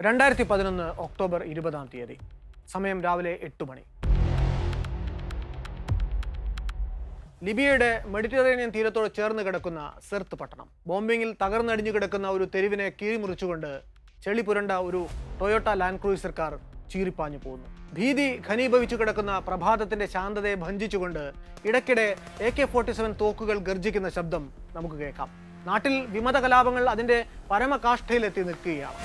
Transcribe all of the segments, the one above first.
രണ്ടായിരത്തി പതിനൊന്ന് ഒക്ടോബർ ഇരുപതാം തീയതി സമയം രാവിലെ എട്ട് മണി ലിബിയയുടെ മെഡിറ്ററേനിയൻ തീരത്തോട് ചേർന്ന് കിടക്കുന്ന സെർത്ത് പട്ടണം ബോംബിങ്ങിൽ തകർന്നടിഞ്ഞു കിടക്കുന്ന ഒരു തെരുവിനെ കീഴ്മുറിച്ചുകൊണ്ട് ചെളി പുരണ്ട ഒരു ടൊയോട്ട ലാൻഡ് ക്രൂയിസർ കാർ ചീറിപ്പാഞ്ഞു പോകുന്നു ഭീതി ഘനീഭവിച്ചു കിടക്കുന്ന പ്രഭാതത്തിന്റെ ശാന്തതയെ ഭഞ്ചിച്ചുകൊണ്ട് ഇടയ്ക്കിടെ എ കെ ഫോർട്ടി സെവൻ തോക്കുകൾ ഗർജിക്കുന്ന ശബ്ദം നമുക്ക് കേൾക്കാം നാട്ടിൽ വിമത കലാപങ്ങൾ അതിന്റെ പരമകാഷ്ഠയിലെത്തി നിൽക്കുകയാണ്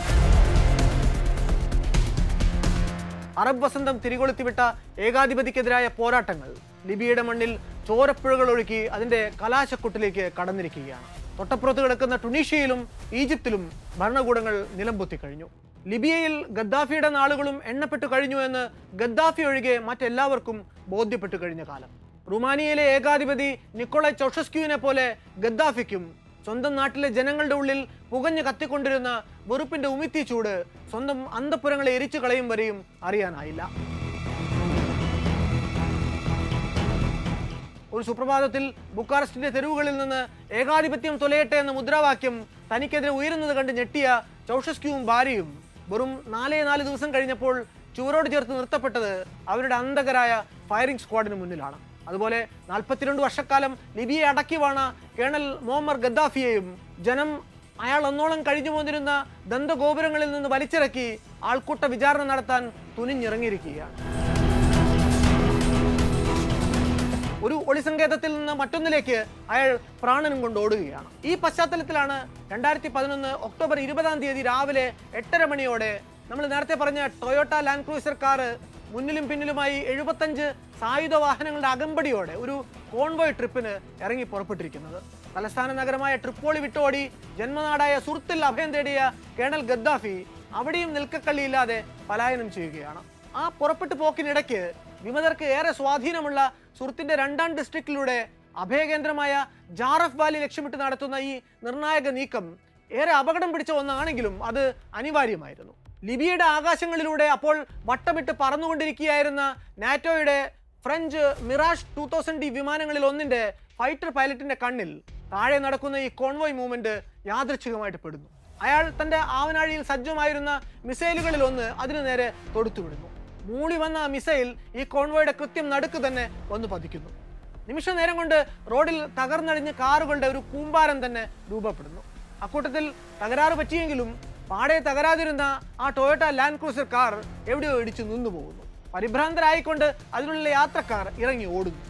അറബ് വസന്തം തിരികൊളുത്തിവിട്ട ഏകാധിപതിക്കെതിരായ പോരാട്ടങ്ങൾ ലിബിയയുടെ മണ്ണിൽ ചോരപ്പുഴകൾ ഒഴുക്കി അതിന്റെ കലാശക്കുട്ടിലേക്ക് കടന്നിരിക്കുകയാണ് തൊട്ടപ്പുറത്ത് കിടക്കുന്ന ടുണീഷ്യയിലും ഈജിപ്തിലും ഭരണകൂടങ്ങൾ നിലംപൊത്തി കഴിഞ്ഞു ലിബിയയിൽ ഗദ്ദാഫിയുടെ നാളുകളും എണ്ണപ്പെട്ടു കഴിഞ്ഞു എന്ന് ഗദ്ദാഫി ഒഴികെ മറ്റെല്ലാവർക്കും ബോധ്യപ്പെട്ടു കഴിഞ്ഞ കാലം റുമാനിയയിലെ ഏകാധിപതി നിക്കോളെ ചൗഷസ്ക്യുവിനെ പോലെ ഗദ്ദാഫിക്കും സ്വന്തം നാട്ടിലെ ജനങ്ങളുടെ ഉള്ളിൽ പുകഞ്ഞു കത്തിക്കൊണ്ടിരുന്ന വെറുപ്പിന്റെ ഉമിത്തി ചൂട് സ്വന്തം അന്തപുരങ്ങളെ എരിച്ചു കളയും വരെയും അറിയാനായില്ല ഒരു സുപ്രഭാതത്തിൽ ബുക്കാറസ്റ്റിന്റെ തെരുവുകളിൽ നിന്ന് ഏകാധിപത്യം തൊലയട്ടെ എന്ന മുദ്രാവാക്യം തനിക്കെതിരെ ഉയരുന്നത് കണ്ട് ഞെട്ടിയ ചൗഷസ്ക്യുവും ഭാര്യയും വെറും നാലേ നാല് ദിവസം കഴിഞ്ഞപ്പോൾ ചുവരോട് ചേർത്ത് നിർത്തപ്പെട്ടത് അവരുടെ അന്ധകരായ ഫയറിംഗ് സ്ക്വാഡിന് മുന്നിലാണ് അതുപോലെ നാൽപ്പത്തിരണ്ട് വർഷക്കാലം ലിബിയെ അടക്കി വാണ കേണൽ മോമർ ഗദ്ദാഫിയെയും ജനം അയാൾ ഒന്നോളം കഴിഞ്ഞു പോന്നിരുന്ന ദന്തഗോപുരങ്ങളിൽ നിന്ന് വലിച്ചിറക്കി ആൾക്കൂട്ട വിചാരണ നടത്താൻ തുനിഞ്ഞിറങ്ങിയിരിക്കുകയാണ് ഒരു ഒളിസങ്കേതത്തിൽ നിന്ന് മറ്റൊന്നിലേക്ക് അയാൾ പ്രാണനും കൊണ്ട് ഓടുകയാണ് ഈ പശ്ചാത്തലത്തിലാണ് രണ്ടായിരത്തി പതിനൊന്ന് ഒക്ടോബർ ഇരുപതാം തീയതി രാവിലെ എട്ടര മണിയോടെ നമ്മൾ നേരത്തെ പറഞ്ഞ ടൊയോട്ട ലാൻഡ് ക്രൂസർ കാറ് മുന്നിലും പിന്നിലുമായി എഴുപത്തഞ്ച് സായുധ വാഹനങ്ങളുടെ അകമ്പടിയോടെ ഒരു കോൺവോയ് ട്രിപ്പിന് ഇറങ്ങി പുറപ്പെട്ടിരിക്കുന്നത് തലസ്ഥാന നഗരമായ ട്രിപ്പോളി വിട്ടോടി ജന്മനാടായ സുഹൃത്തിൽ അഭയം തേടിയ കേണൽ ഗദ്ദാഫി അവിടെയും നിൽക്കക്കള്ളിയില്ലാതെ പലായനം ചെയ്യുകയാണ് ആ പുറപ്പെട്ടു പോക്കിനിടയ്ക്ക് വിമതർക്ക് ഏറെ സ്വാധീനമുള്ള സുഹൃത്തിന്റെ രണ്ടാം ഡിസ്ട്രിക്റ്റിലൂടെ അഭയകേന്ദ്രമായ ജാറഫ് വാലി ലക്ഷ്യമിട്ട് നടത്തുന്ന ഈ നിർണായക നീക്കം ഏറെ അപകടം പിടിച്ച ഒന്നാണെങ്കിലും അത് അനിവാര്യമായിരുന്നു ലിബിയയുടെ ആകാശങ്ങളിലൂടെ അപ്പോൾ വട്ടമിട്ട് പറന്നുകൊണ്ടിരിക്കുകയായിരുന്ന നാറ്റോയുടെ French Mirage two thousand D വിമാനങ്ങളിൽ ഒന്നിന്റെ ഫൈറ്റർ പൈലറ്റിന്റെ കണ്ണിൽ താഴെ നടക്കുന്ന ഈ കോൺവോയ് മൂവ്മെന്റ് യാദൃച്ഛികമായിട്ട് പെടുന്നു അയാൾ തന്റെ ആവനാഴിയിൽ സജ്ജമായിരുന്ന മിസൈലുകളിൽ ഒന്ന് അതിനു നേരെ തൊടുത്തുവിടുന്നു മൂളി വന്ന ആ മിസൈൽ ഈ കോൺവോയുടെ കൃത്യം നടുക്ക് തന്നെ വന്ന് പതിക്കുന്നു നിമിഷ നേരം കൊണ്ട് റോഡിൽ തകർന്നടിഞ്ഞ് കാറുകളുടെ ഒരു കൂമ്പാരം തന്നെ രൂപപ്പെടുന്നു അക്കൂട്ടത്തിൽ തകരാറ് പറ്റിയെങ്കിലും പാടെ തകരാതിരുന്ന ആ ടൊയോട്ട ലാൻഡ് ക്രൂസർ കാർ എവിടെയോ ഇടിച്ചു നിന്നു പോകുന്നു പരിഭ്രാന്തരായിക്കൊണ്ട് അതിനുള്ള യാത്രക്കാർ ഇറങ്ങി ഓടുന്നു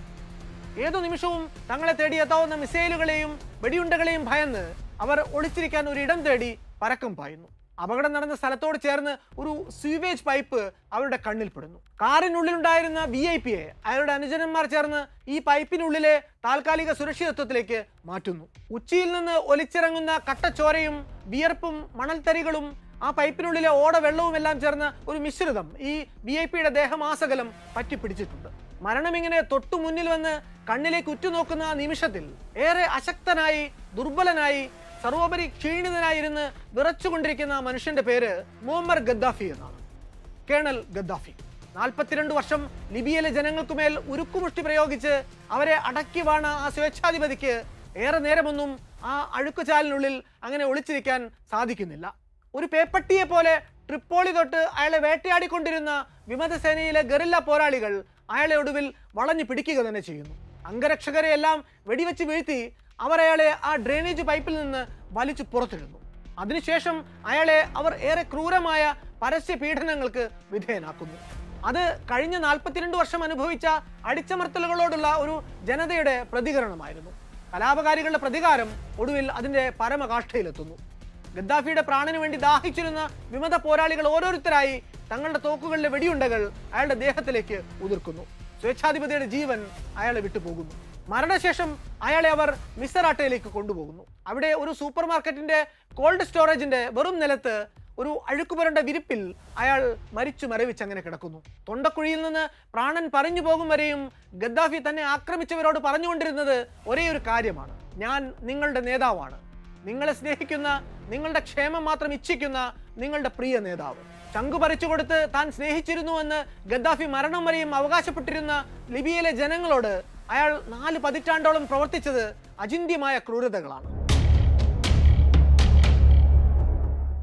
ഏതു നിമിഷവും തങ്ങളെ തേടിയെത്താവുന്ന മിസൈലുകളെയും വെടിയുണ്ടകളെയും ഭയന്ന് അവർ ഒളിച്ചിരിക്കാൻ ഒരു ഇടം തേടി പരക്കം പായുന്നു അപകടം നടന്ന സ്ഥലത്തോട് ചേർന്ന് ഒരു സ്വീവേജ് പൈപ്പ് അവരുടെ കണ്ണിൽപ്പെടുന്നു കാറിനുള്ളിലുണ്ടായിരുന്ന വി ഐ പിയെ അയാളുടെ അനുജനന്മാർ ചേർന്ന് ഈ പൈപ്പിനുള്ളിലെ താൽക്കാലിക സുരക്ഷിതത്വത്തിലേക്ക് മാറ്റുന്നു ഉച്ചിയിൽ നിന്ന് ഒലിച്ചിറങ്ങുന്ന കട്ടച്ചോരയും വിയർപ്പും മണൽത്തരികളും ആ പൈപ്പിനുള്ളിലെ ഓട വെള്ളവും എല്ലാം ചേർന്ന ഒരു മിശ്രിതം ഈ വി ഐ പിയുടെ ദേഹമാസകലം പറ്റിപ്പിടിച്ചിട്ടുണ്ട് മരണം ഇങ്ങനെ തൊട്ടു മുന്നിൽ വന്ന് കണ്ണിലേക്ക് ഉറ്റുനോക്കുന്ന ആ നിമിഷത്തിൽ ഏറെ അശക്തനായി ദുർബലനായി സർവോപരി ക്ഷീണിതനായിരുന്ന് വിറച്ചുകൊണ്ടിരിക്കുന്ന ആ മനുഷ്യന്റെ പേര് മുഹമ്മർ ഗദ്ദാഫി എന്നാണ് കേണൽ ഗദ്ദാഫി നാൽപ്പത്തിരണ്ട് വർഷം ലിബിയയിലെ ജനങ്ങൾക്കുമേൽ ഉരുക്കുമുഷ്ടി പ്രയോഗിച്ച് അവരെ അടക്കി വാണ ആ സ്വേച്ഛാധിപതിക്ക് ഏറെ നേരമൊന്നും ആ അഴുക്കുചാലിനുള്ളിൽ അങ്ങനെ ഒളിച്ചിരിക്കാൻ സാധിക്കുന്നില്ല ഒരു പേപ്പട്ടിയെ പോലെ ട്രിപ്പോളി തൊട്ട് അയാളെ വേട്ടയാടിക്കൊണ്ടിരുന്ന വിമതസേനയിലെ ഗറില്ല പോരാളികൾ അയാളെ ഒടുവിൽ വളഞ്ഞു പിടിക്കുക തന്നെ ചെയ്യുന്നു അംഗരക്ഷകരെ എല്ലാം വെടിവെച്ച് വീഴ്ത്തി അവർ അയാളെ ആ ഡ്രെയിനേജ് പൈപ്പിൽ നിന്ന് വലിച്ചു പുറത്തിടുന്നു അതിനുശേഷം അയാളെ അവർ ഏറെ ക്രൂരമായ പരസ്യ പീഡനങ്ങൾക്ക് വിധേയനാക്കുന്നു അത് കഴിഞ്ഞ നാൽപ്പത്തിരണ്ട് വർഷം അനുഭവിച്ച അടിച്ചമർത്തലുകളോടുള്ള ഒരു ജനതയുടെ പ്രതികരണമായിരുന്നു കലാപകാരികളുടെ പ്രതികാരം ഒടുവിൽ അതിന്റെ പരമകാഷ്ഠയിലെത്തുന്നു ഗദ്ദാഫിയുടെ പ്രാണന് വേണ്ടി ദാഹിച്ചിരുന്ന വിമത പോരാളികൾ ഓരോരുത്തരായി തങ്ങളുടെ തോക്കുകളിലെ വെടിയുണ്ടകൾ അയാളുടെ ദേഹത്തിലേക്ക് ഉതിർക്കുന്നു സ്വേച്ഛാധിപതിയുടെ ജീവൻ അയാളെ വിട്ടുപോകുന്നു മരണശേഷം അയാളെ അവർ മിസറാട്ടയിലേക്ക് കൊണ്ടുപോകുന്നു അവിടെ ഒരു സൂപ്പർ മാർക്കറ്റിന്റെ കോൾഡ് സ്റ്റോറേജിന്റെ വെറും നിലത്ത് ഒരു അഴുക്കുപുരണ്ട വിരിപ്പിൽ അയാൾ മരിച്ചു മരവിച്ച് അങ്ങനെ കിടക്കുന്നു തൊണ്ടക്കുഴിയിൽ നിന്ന് പ്രാണൻ പറഞ്ഞു പോകും വരെയും ഗദ്ദാഫി തന്നെ ആക്രമിച്ചവരോട് പറഞ്ഞുകൊണ്ടിരുന്നത് ഒരേ ഒരു കാര്യമാണ് ഞാൻ നിങ്ങളുടെ നേതാവാണ് നിങ്ങളെ സ്നേഹിക്കുന്ന നിങ്ങളുടെ ക്ഷേമം മാത്രം ഇച്ഛിക്കുന്ന നിങ്ങളുടെ പ്രിയ നേതാവ് ചങ്കു പറിച്ചു കൊടുത്ത് താൻ സ്നേഹിച്ചിരുന്നു എന്ന് ഗദ്ദാഫി മരണം വരെയും അവകാശപ്പെട്ടിരുന്ന ലിബിയയിലെ ജനങ്ങളോട് അയാൾ നാല് പതിറ്റാണ്ടോളം പ്രവർത്തിച്ചത് അചിന്ത്യമായ ക്രൂരതകളാണ്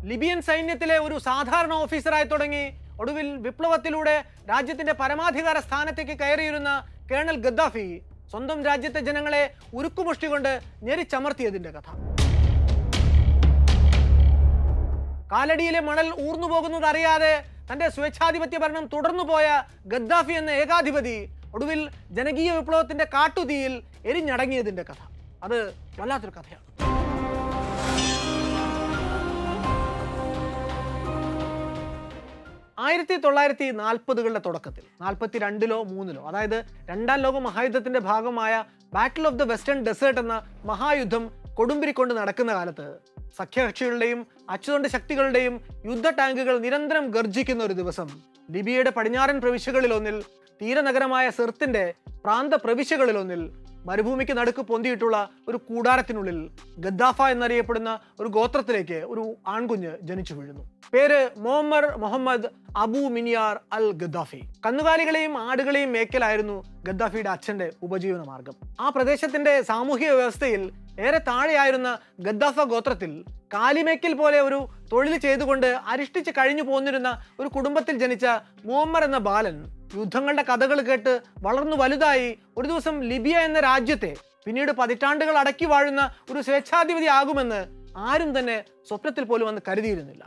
ലിബിയൻ സൈന്യത്തിലെ ഒരു സാധാരണ ഓഫീസറായി തുടങ്ങി ഒടുവിൽ വിപ്ലവത്തിലൂടെ രാജ്യത്തിന്റെ പരമാധികാര സ്ഥാനത്തേക്ക് കയറിയിരുന്ന കേണൽ ഗദ്ദാഫി സ്വന്തം രാജ്യത്തെ ജനങ്ങളെ ഉരുക്കുമുഷ്ടി കൊണ്ട് ഞെരിച്ചമർത്തിയതിന്റെ കഥ കാലടിയിലെ മണൽ ഊർന്നു പോകുന്നത് അറിയാതെ തന്റെ സ്വേച്ഛാധിപത്യ ഭരണം തുടർന്നു പോയ ഗദ്ദാഫി എന്ന ഏകാധിപതി ഒടുവിൽ ജനകീയ വിപ്ലവത്തിന്റെ കാട്ടുതീയിൽ എരിഞ്ഞടങ്ങിയതിന്റെ കഥ അത് വല്ലാത്തൊരു കഥയാണ് ആയിരത്തി തൊള്ളായിരത്തി നാൽപ്പതുകളുടെ തുടക്കത്തിൽ നാൽപ്പത്തി രണ്ടിലോ മൂന്നിലോ അതായത് രണ്ടാം ലോക മഹായുദ്ധത്തിന്റെ ഭാഗമായ battle of the western desert എന്ന മഹായുദ്ധം കൊടുമ്പിരിക്കൊണ്ട് നടക്കുന്ന കാലത്ത് സഖ്യകക്ഷികളുടെയും അച്ചുതണ്ട് ശക്തികളുടെയും യുദ്ധ ടാങ്കുകൾ നിരന്തരം ഗർജിക്കുന്ന ഒരു ദിവസം ലിബിയയുടെ പടിഞ്ഞാറൻ പ്രവിശ്യകളിലൊന്നിൽ തീരനഗരമായ സിർത്തിന്റെ പ്രാന്ത പ്രവിശ്യകളിലൊന്നിൽ മരുഭൂമിക്ക് നടുക്ക് പൊന്തിയിട്ടുള്ള ഒരു കൂടാരത്തിനുള്ളിൽ ഗദ്ദാഫ എന്നറിയപ്പെടുന്ന ഒരു ഗോത്രത്തിലേക്ക് ഒരു ആൺകുഞ്ഞ് ജനിച്ചു വീഴുന്നു പേര് Muammar Mohammed Abu Minyar al Gaddafi കന്നുകാലികളെയും ആടുകളെയും മേക്കലായിരുന്നു ഗദ്ദാഫിയുടെ അച്ഛന്റെ ഉപജീവന മാർഗം ആ പ്രദേശത്തിന്റെ സാമൂഹിക വ്യവസ്ഥയിൽ ഏറെ താഴെയായിരുന്ന ഗദ്ദാഫ ഗോത്രത്തിൽ കാലിമേക്കൽ പോലെ ഒരു തൊഴിൽ ചെയ്തുകൊണ്ട് അരിഷ്ടിച്ച് കഴിഞ്ഞു പോന്നിരുന്ന ഒരു കുടുംബത്തിൽ ജനിച്ച മുഹമ്മർ എന്ന ബാലൻ യുദ്ധങ്ങളുടെ കഥകൾ കേട്ട് വളർന്നു വലുതായി ഒരു ദിവസം ലിബിയ എന്ന രാജ്യത്തെ പിന്നീട് പതിറ്റാണ്ടുകൾ അടക്കി വാഴുന്ന ഒരു സ്വേച്ഛാധിപതി ആകുമെന്ന് ആരും തന്നെ സ്വപ്നത്തിൽ പോലും അന്ന് കരുതിയിരുന്നില്ല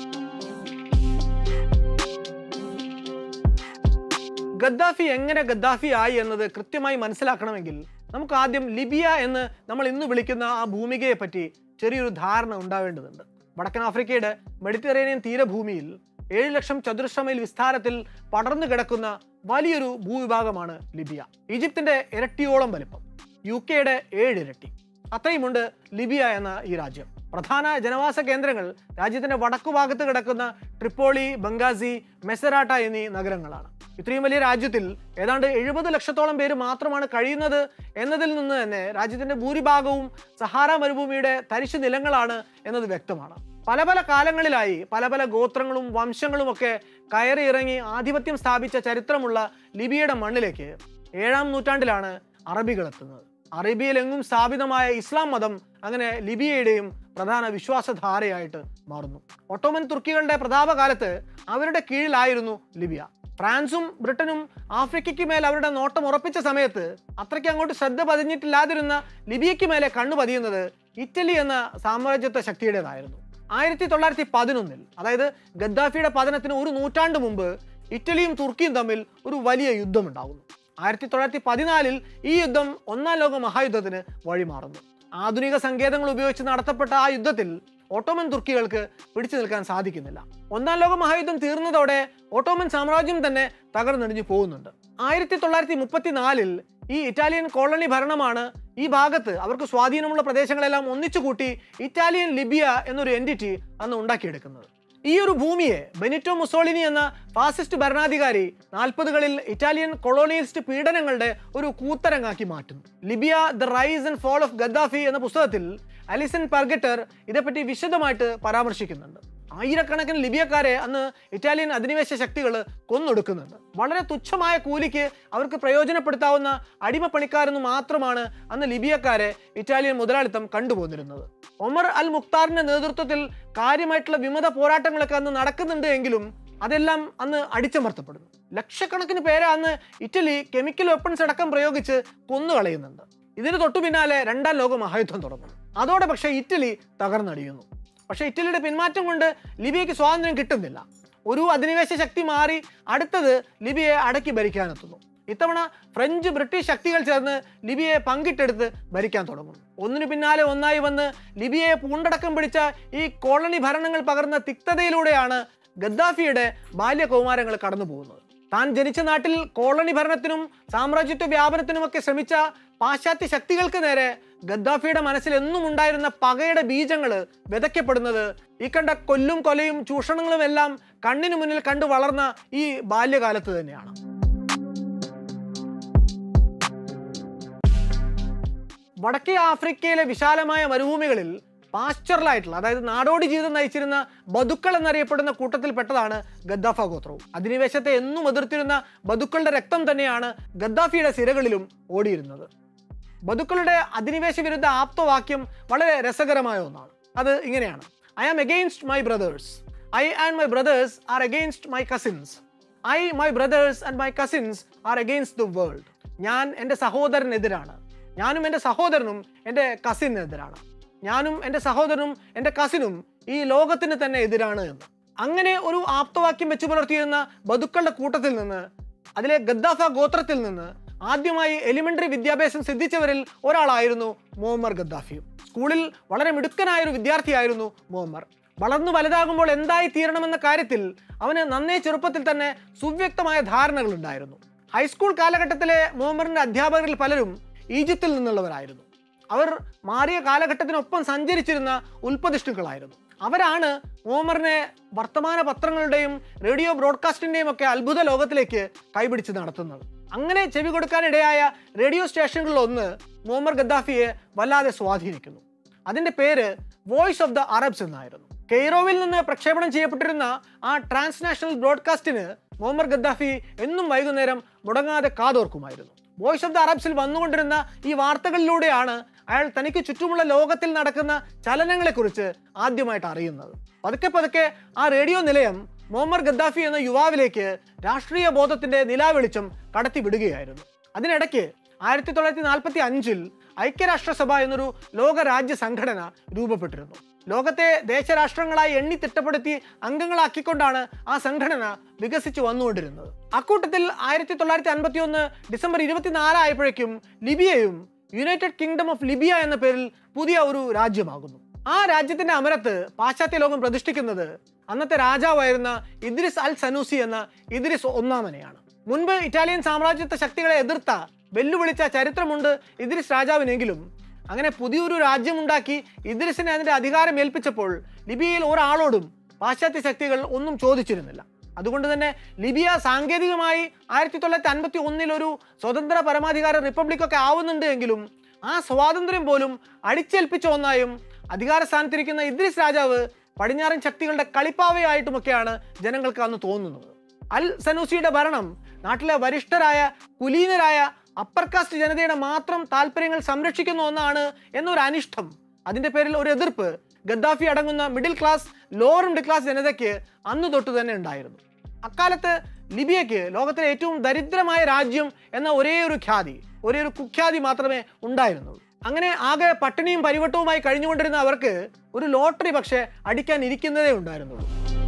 ഗദ്ദാഫി എങ്ങനെ ഗദ്ദാഫി ആയി എന്നത് കൃത്യമായി മനസ്സിലാക്കണമെങ്കിൽ നമുക്ക് ആദ്യം ലിബിയ എന്ന് നമ്മൾ ഇന്ന് വിളിക്കുന്ന ആ ഭൂമികയെ പറ്റി ചെറിയൊരു ധാരണ ഉണ്ടാവേണ്ടതുണ്ട് വടക്കൻ ആഫ്രിക്കയുടെ മെഡിറ്ററേനിയൻ തീരഭൂമിയിൽ ഏഴ് ലക്ഷം ചതുരശ്ര മൈൽ വിസ്താരത്തിൽ പടർന്നു കിടക്കുന്ന വലിയൊരു ഭൂവിഭാഗമാണ് ലിബിയ ഈജിപ്തിന്റെ ഇരട്ടിയോളം വലിപ്പം യു കെയുടെ ഏഴ് ഇരട്ടി അത്രയുമുണ്ട് ലിബിയ എന്ന ഈ രാജ്യം പ്രധാന ജനവാസ കേന്ദ്രങ്ങൾ രാജ്യത്തിന്റെ വടക്കു ഭാഗത്ത് കിടക്കുന്ന ട്രിപ്പോളി ബംഗാസി മെസറാട്ട എന്നീ നഗരങ്ങളാണ് ഇത്രയും വലിയ രാജ്യത്തിൽ ഏതാണ്ട് എഴുപത് ലക്ഷത്തോളം പേര് മാത്രമാണ് കഴിയുന്നത് എന്നതിൽ നിന്ന് തന്നെ രാജ്യത്തിന്റെ ഭൂരിഭാഗവും സഹാറ മരുഭൂമിയുടെ തരിശു നിലങ്ങളാണ് എന്നത് വ്യക്തമാണ് പല പല കാലങ്ങളിലായി പല പല ഗോത്രങ്ങളും വംശങ്ങളും ഒക്കെ കയറി ഇറങ്ങി ആധിപത്യം സ്ഥാപിച്ച ചരിത്രമുള്ള ലിബിയയുടെ മണ്ണിലേക്ക് ഏഴാം നൂറ്റാണ്ടിലാണ് അറബികൾ എത്തുന്നത് അറേബ്യയിലെങ്ങും സ്ഥാപിതമായ ഇസ്ലാം മതം അങ്ങനെ ലിബിയയുടെയും പ്രധാന വിശ്വാസധാരയായിട്ട് മാറുന്നു ഒട്ടോമൻ തുർക്കികളുടെ പ്രതാപകാലത്ത് അവരുടെ കീഴിലായിരുന്നു ലിബിയ ഫ്രാൻസും ബ്രിട്ടനും ആഫ്രിക്കയ്ക്ക് മേൽ അവരുടെ നോട്ടം ഉറപ്പിച്ച സമയത്ത് അത്രയ്ക്ക് അങ്ങോട്ട് ശ്രദ്ധ പതിഞ്ഞിട്ടില്ലാതിരുന്ന ലിബിയയ്ക്ക് മേലെ കണ്ണു പതിയുന്നത് ഇറ്റലി എന്ന സാമ്രാജ്യത്വ ശക്തിയുടേതായിരുന്നു ആയിരത്തി തൊള്ളായിരത്തി പതിനൊന്നിൽ അതായത് ഗദ്ദാഫിയുടെ പതനത്തിന് ഒരു നൂറ്റാണ്ട് മുമ്പ് ഇറ്റലിയും തുർക്കിയും തമ്മിൽ ഒരു വലിയ യുദ്ധമുണ്ടാകുന്നു ആയിരത്തി തൊള്ളായിരത്തി പതിനാലിൽ ഈ യുദ്ധം ഒന്നാം ലോക മഹായുദ്ധത്തിന് വഴിമാറുന്നു ആധുനിക സങ്കേതങ്ങൾ ഉപയോഗിച്ച് നടത്തപ്പെട്ട ആ യുദ്ധത്തിൽ ഓട്ടോമൻ തുർക്കികൾക്ക് പിടിച്ചു നിൽക്കാൻ സാധിക്കുന്നില്ല ഒന്നാം ലോക മഹായുദ്ധം തീർന്നതോടെ ഓട്ടോമൻ സാമ്രാജ്യം തന്നെ തകർന്നടിഞ്ഞു പോകുന്നുണ്ട് ആയിരത്തി തൊള്ളായിരത്തി മുപ്പത്തിനാലിൽ ഈ ഇറ്റാലിയൻ കോളനി ഭരണമാണ് ഈ ഭാഗത്ത് അവർക്ക് സ്വാധീനമുള്ള പ്രദേശങ്ങളെല്ലാം ഒന്നിച്ചു കൂട്ടി ഇറ്റാലിയൻ ലിബിയ എന്നൊരു എൻറ്റിറ്റി അന്ന് ഉണ്ടാക്കിയെടുക്കുന്നത് ഈ ഒരു ഭൂമിയെ ബെനിറ്റോ മുസോളിനി എന്ന ഫാസിസ്റ്റ് ഭരണാധികാരി നാൽപ്പതുകളിൽ ഇറ്റാലിയൻ കൊളോണിയലിസ്റ്റ് പീഡനങ്ങളുടെ ഒരു കൂത്തരങ്ങാക്കി മാറ്റുന്നു Libya the rise and fall of Gaddafi എന്ന പുസ്തകത്തിൽ അലിസൺ പർഗറ്റർ ഇതേപ്പറ്റി വിശദമായിട്ട് പരാമർശിക്കുന്നുണ്ട് ആയിരക്കണക്കിന് ലിബിയക്കാരെ അന്ന് ഇറ്റാലിയൻ അധിനിവേശ ശക്തികൾ കൊന്നൊടുക്കുന്നുണ്ട് വളരെ തുച്ഛമായ കൂലിക്ക് അവർക്ക് പ്രയോജനപ്പെടുത്താവുന്ന അടിമപ്പണിക്കാരെന്ന് മാത്രമാണ് അന്ന് ലിബിയക്കാരെ ഇറ്റാലിയൻ മുതലാളിത്തം കണ്ടുപോന്നിരുന്നത് ഒമർ അൽ മുക്താറിന്റെ നേതൃത്വത്തിൽ കാര്യമായിട്ടുള്ള വിമത പോരാട്ടങ്ങളൊക്കെ അന്ന് നടക്കുന്നുണ്ട് എങ്കിലും അതെല്ലാം അന്ന് അടിച്ചമർത്തപ്പെടുന്നു ലക്ഷക്കണക്കിന് പേരെ അന്ന് ഇറ്റലി കെമിക്കൽ വെപ്പൺസ് അടക്കം പ്രയോഗിച്ച് കൊന്നുകളയുന്നുണ്ട് ഇതിന് തൊട്ടു പിന്നാലെ രണ്ടാം ലോക മഹായുദ്ധം തുടങ്ങുന്നു അതോടെ പക്ഷേ ഇറ്റലി തകർന്നടിയുന്നു പക്ഷേ ഇറ്റലിയുടെ പിന്മാറ്റം കൊണ്ട് ലിബിയയ്ക്ക് സ്വാതന്ത്ര്യം കിട്ടുന്നില്ല ഒരു അധിനിവേശ ശക്തി മാറി അടുത്തത് ലിബിയയെ അടക്കി ഭരിക്കാനെത്തുന്നു ഇത്തവണ ഫ്രഞ്ച് ബ്രിട്ടീഷ് ശക്തികൾ ചേർന്ന് ലിബിയയെ പങ്കിട്ടെടുത്ത് ഭരിക്കാൻ തുടങ്ങുന്നു ഒന്നിനു പിന്നാലെ ഒന്നായി വന്ന് ലിബിയയെ പൂണ്ടടക്കം പിടിച്ച ഈ കോളനി ഭരണങ്ങൾ പകർന്ന തിക്തതയിലൂടെയാണ് ഗദ്ദാഫിയുടെ ബാല്യകൗമാരങ്ങൾ കടന്നു പോകുന്നത് താൻ ജനിച്ച നാട്ടിൽ കോളനി ഭരണത്തിനും സാമ്രാജ്യത്വ വ്യാപനത്തിനുമൊക്കെ ശ്രമിച്ച പാശ്ചാത്യ ശക്തികൾക്ക് നേരെ ഗദ്ദാഫിയുടെ മനസ്സിൽ എന്നും ഉണ്ടായിരുന്ന പകയുടെ ബീജങ്ങൾ വിതയ്ക്കപ്പെടുന്നത് ഈ കണ്ട കൊല്ലും കൊലയും ചൂഷണങ്ങളും എല്ലാം കണ്ണിനു മുന്നിൽ കണ്ടു വളർന്ന ഈ ബാല്യകാലത്ത് തന്നെയാണ് വടക്കേ ആഫ്രിക്കയിലെ വിശാലമായ മരുഭൂമികളിൽ പാസ്ചറലായിട്ടുള്ള അതായത് നാടോടി ജീവിതം നയിച്ചിരുന്ന ബതുക്കൾ എന്നറിയപ്പെടുന്ന കൂട്ടത്തിൽപ്പെട്ടതാണ് ഗദ്ദാഫ ഗോത്രവും അധിനിവേശത്തെ എന്നും എതിർത്തിരുന്ന ബതുക്കളുടെ രക്തം തന്നെയാണ് ഗദ്ദാഫിയുടെ സിരകളിലും ഓടിയിരുന്നത് ബതുക്കളുടെ അധിനിവേശ വിരുദ്ധ ആപ്തവാക്യം വളരെ രസകരമായ ഒന്നാണ് അത് ഇങ്ങനെയാണ് I am against my brothers I and my brothers are against my cousins I my brothers and my cousins are against the world ഞാൻ എൻ്റെ സഹോദരനെതിരാണ് ഞാനും എൻ്റെ സഹോദരനും എൻ്റെ കസിനെതിരാണ് ഞാനും എൻ്റെ സഹോദരനും എൻ്റെ കസിനും ഈ ലോകത്തിന് തന്നെ എതിരാണ് എന്ന് അങ്ങനെ ഒരു ആപ്തവാക്യം വെച്ച് പുലർത്തിയിരുന്ന ബതുക്കളുടെ കൂട്ടത്തിൽ നിന്ന് അതിലെ ഗദ്ദാഫ ഗോത്രത്തിൽ നിന്ന് ആദ്യമായി എലിമെന്ററി വിദ്യാഭ്യാസം സിദ്ധിച്ചവരിൽ ഒരാളായിരുന്നു മുഹമ്മർ ഗദ്ദാഫിയും സ്കൂളിൽ വളരെ മിടുക്കനായ ഒരു വിദ്യാർത്ഥിയായിരുന്നു മുഹമ്മർ വളർന്നു വലുതാകുമ്പോൾ എന്തായി തീരണമെന്ന കാര്യത്തിൽ അവന് നന്നേ ചെറുപ്പത്തിൽ തന്നെ സുവ്യക്തമായ ധാരണകൾ ഉണ്ടായിരുന്നു ഹൈസ്കൂൾ കാലഘട്ടത്തിലെ മുഹമ്മറിന്റെ അധ്യാപകരിൽ പലരും ഈജിപ്തിൽ നിന്നുള്ളവരായിരുന്നു അവർ മാറിയ കാലഘട്ടത്തിനൊപ്പം സഞ്ചരിച്ചിരുന്ന ഉൽപ്പതിഷ്ണുക്കളായിരുന്നു അവരാണ് മുഹമ്മറിനെ വർത്തമാന പത്രങ്ങളുടെയും റേഡിയോ ബ്രോഡ്കാസ്റ്റിന്റെയും ഒക്കെ അത്ഭുത ലോകത്തിലേക്ക് കൈപിടിച്ച് നടത്തുന്നത് അങ്ങനെ ചെവി കൊടുക്കാനിടയായ റേഡിയോ സ്റ്റേഷനുകളിൽ ഒന്ന് മുഹമ്മർ ഗദ്ദാഫിയെ വല്ലാതെ സ്വാധീനിക്കുന്നു അതിന്റെ പേര് വോയിസ് ഓഫ് ദ അറബ്സ് എന്നായിരുന്നു കെയ്റോവിൽ നിന്ന് പ്രക്ഷേപണം ചെയ്യപ്പെട്ടിരുന്ന ആ ട്രാൻസ്നാഷണൽ ബ്രോഡ്കാസ്റ്റിന് മുഹമ്മർ ഗദ്ദാഫി എന്നും വൈകുന്നേരം മുടങ്ങാതെ കാതോർക്കുമായിരുന്നു വോയിസ് ഓഫ് ദ അറബ്സിൽ വന്നുകൊണ്ടിരുന്ന ഈ വാർത്തകളിലൂടെയാണ് അയാൾ തനിക്ക് ചുറ്റുമുള്ള ലോകത്തിൽ നടക്കുന്ന ചലനങ്ങളെക്കുറിച്ച് ആദ്യമായിട്ട് അറിയുന്നത് പതുക്കെ പതുക്കെ ആ റേഡിയോ നിലയം മുഹമ്മർ ഗദ്ദാഫി എന്ന യുവാവിലേക്ക് രാഷ്ട്രീയ ബോധത്തിന്റെ നിലാവെളിച്ചം കടത്തി വിടുകയായിരുന്നു അതിനിടയ്ക്ക് ആയിരത്തി തൊള്ളായിരത്തി നാൽപ്പത്തി അഞ്ചിൽ ഐക്യരാഷ്ട്രസഭ എന്നൊരു ലോക രാജ്യ സംഘടന രൂപപ്പെട്ടിരുന്നു ലോകത്തെ ദേശരാഷ്ട്രങ്ങളായി എണ്ണി തിട്ടപ്പെടുത്തി അംഗങ്ങളാക്കിക്കൊണ്ടാണ് ആ സംഘടന വികസിച്ചു വന്നുകൊണ്ടിരുന്നത് അക്കൂട്ടത്തിൽ ആയിരത്തി തൊള്ളായിരത്തി അൻപത്തി ഒന്ന് ഡിസംബർ ഇരുപത്തിനാലായപ്പോഴേക്കും ലിബിയയും യുണൈറ്റഡ് കിങ്ഡം ഓഫ് ലിബിയ എന്ന പേരിൽ പുതിയ ഒരു രാജ്യമാകുന്നു ആ രാജ്യത്തിന്റെ അമരത്ത് പാശ്ചാത്യ ലോകം പ്രതിഷ്ഠിക്കുന്നത് അന്നത്തെ രാജാവായിരുന്ന ഇദ്രിസ് അൽ സനൂസി എന്ന ഇദ്രിസ് ഒന്നാമനെയാണ് മുൻപ് ഇറ്റാലിയൻ സാമ്രാജ്യത്വ ശക്തികളെ എതിർത്ത വെല്ലുവിളിച്ച ചരിത്രമുണ്ട് ഇദ്രിസ് രാജാവിനെങ്കിലും അങ്ങനെ പുതിയൊരു രാജ്യമുണ്ടാക്കി ഇദ്രിസിനെ അതിന്റെ അധികാരം ഏൽപ്പിച്ചപ്പോൾ ലിബിയയിൽ ഒരാളോടും പാശ്ചാത്യ ശക്തികൾ ഒന്നും ചോദിച്ചിരുന്നില്ല അതുകൊണ്ട് തന്നെ ലിബിയ സാങ്കേതികമായി ആയിരത്തി തൊള്ളായിരത്തി അൻപത്തി ഒന്നിൽ ഒരു സ്വതന്ത്ര പരമാധികാര റിപ്പബ്ലിക് ഒക്കെ ആവുന്നുണ്ട് എങ്കിലും ആ സ്വാതന്ത്ര്യം പോലും അടിച്ചേൽപ്പിച്ച ഒന്നായും അധികാര സ്ഥാനത്തിരിക്കുന്ന ഇദ്രിസ് രാജാവ് പടിഞ്ഞാറൻ ശക്തികളുടെ കളിപ്പാവയായിട്ടുമൊക്കെയാണ് ജനങ്ങൾക്ക് അന്ന് തോന്നുന്നത് അൽ സനൂസിയുടെ ഭരണം നാട്ടിലെ വരിഷ്ഠരായ കുലീനരായ അപ്പർ കാസ്റ്റ് ജനതയുടെ മാത്രം താല്പര്യങ്ങൾ സംരക്ഷിക്കുന്ന ഒന്നാണ് എന്നൊരു അനിഷ്ടം അതിന്റെ പേരിൽ ഒരു എതിർപ്പ് ഗദ്ദാഫി അടങ്ങുന്ന middle class lower middle class ജനതയ്ക്ക് അന്ന് തൊട്ട് തന്നെ ഉണ്ടായിരുന്നു അക്കാലത്ത് ലിബിയയ്ക്ക് ലോകത്തിലെ ഏറ്റവും ദരിദ്രമായ രാജ്യം എന്ന ഒരേ ഒരു ഖ്യാതി ഒരേ ഒരു കുഖ്യാതി മാത്രമേ ഉണ്ടായിരുന്നുള്ളൂ അങ്ങനെ ആകെ പട്ടിണിയും പരിവട്ടവുമായി കഴിഞ്ഞുകൊണ്ടിരുന്ന അവർക്ക് ഒരു ലോട്ടറി പക്ഷേ അടിക്കാൻ ഇരിക്കുന്നതേ ഉണ്ടായിരുന്നുള്ളൂ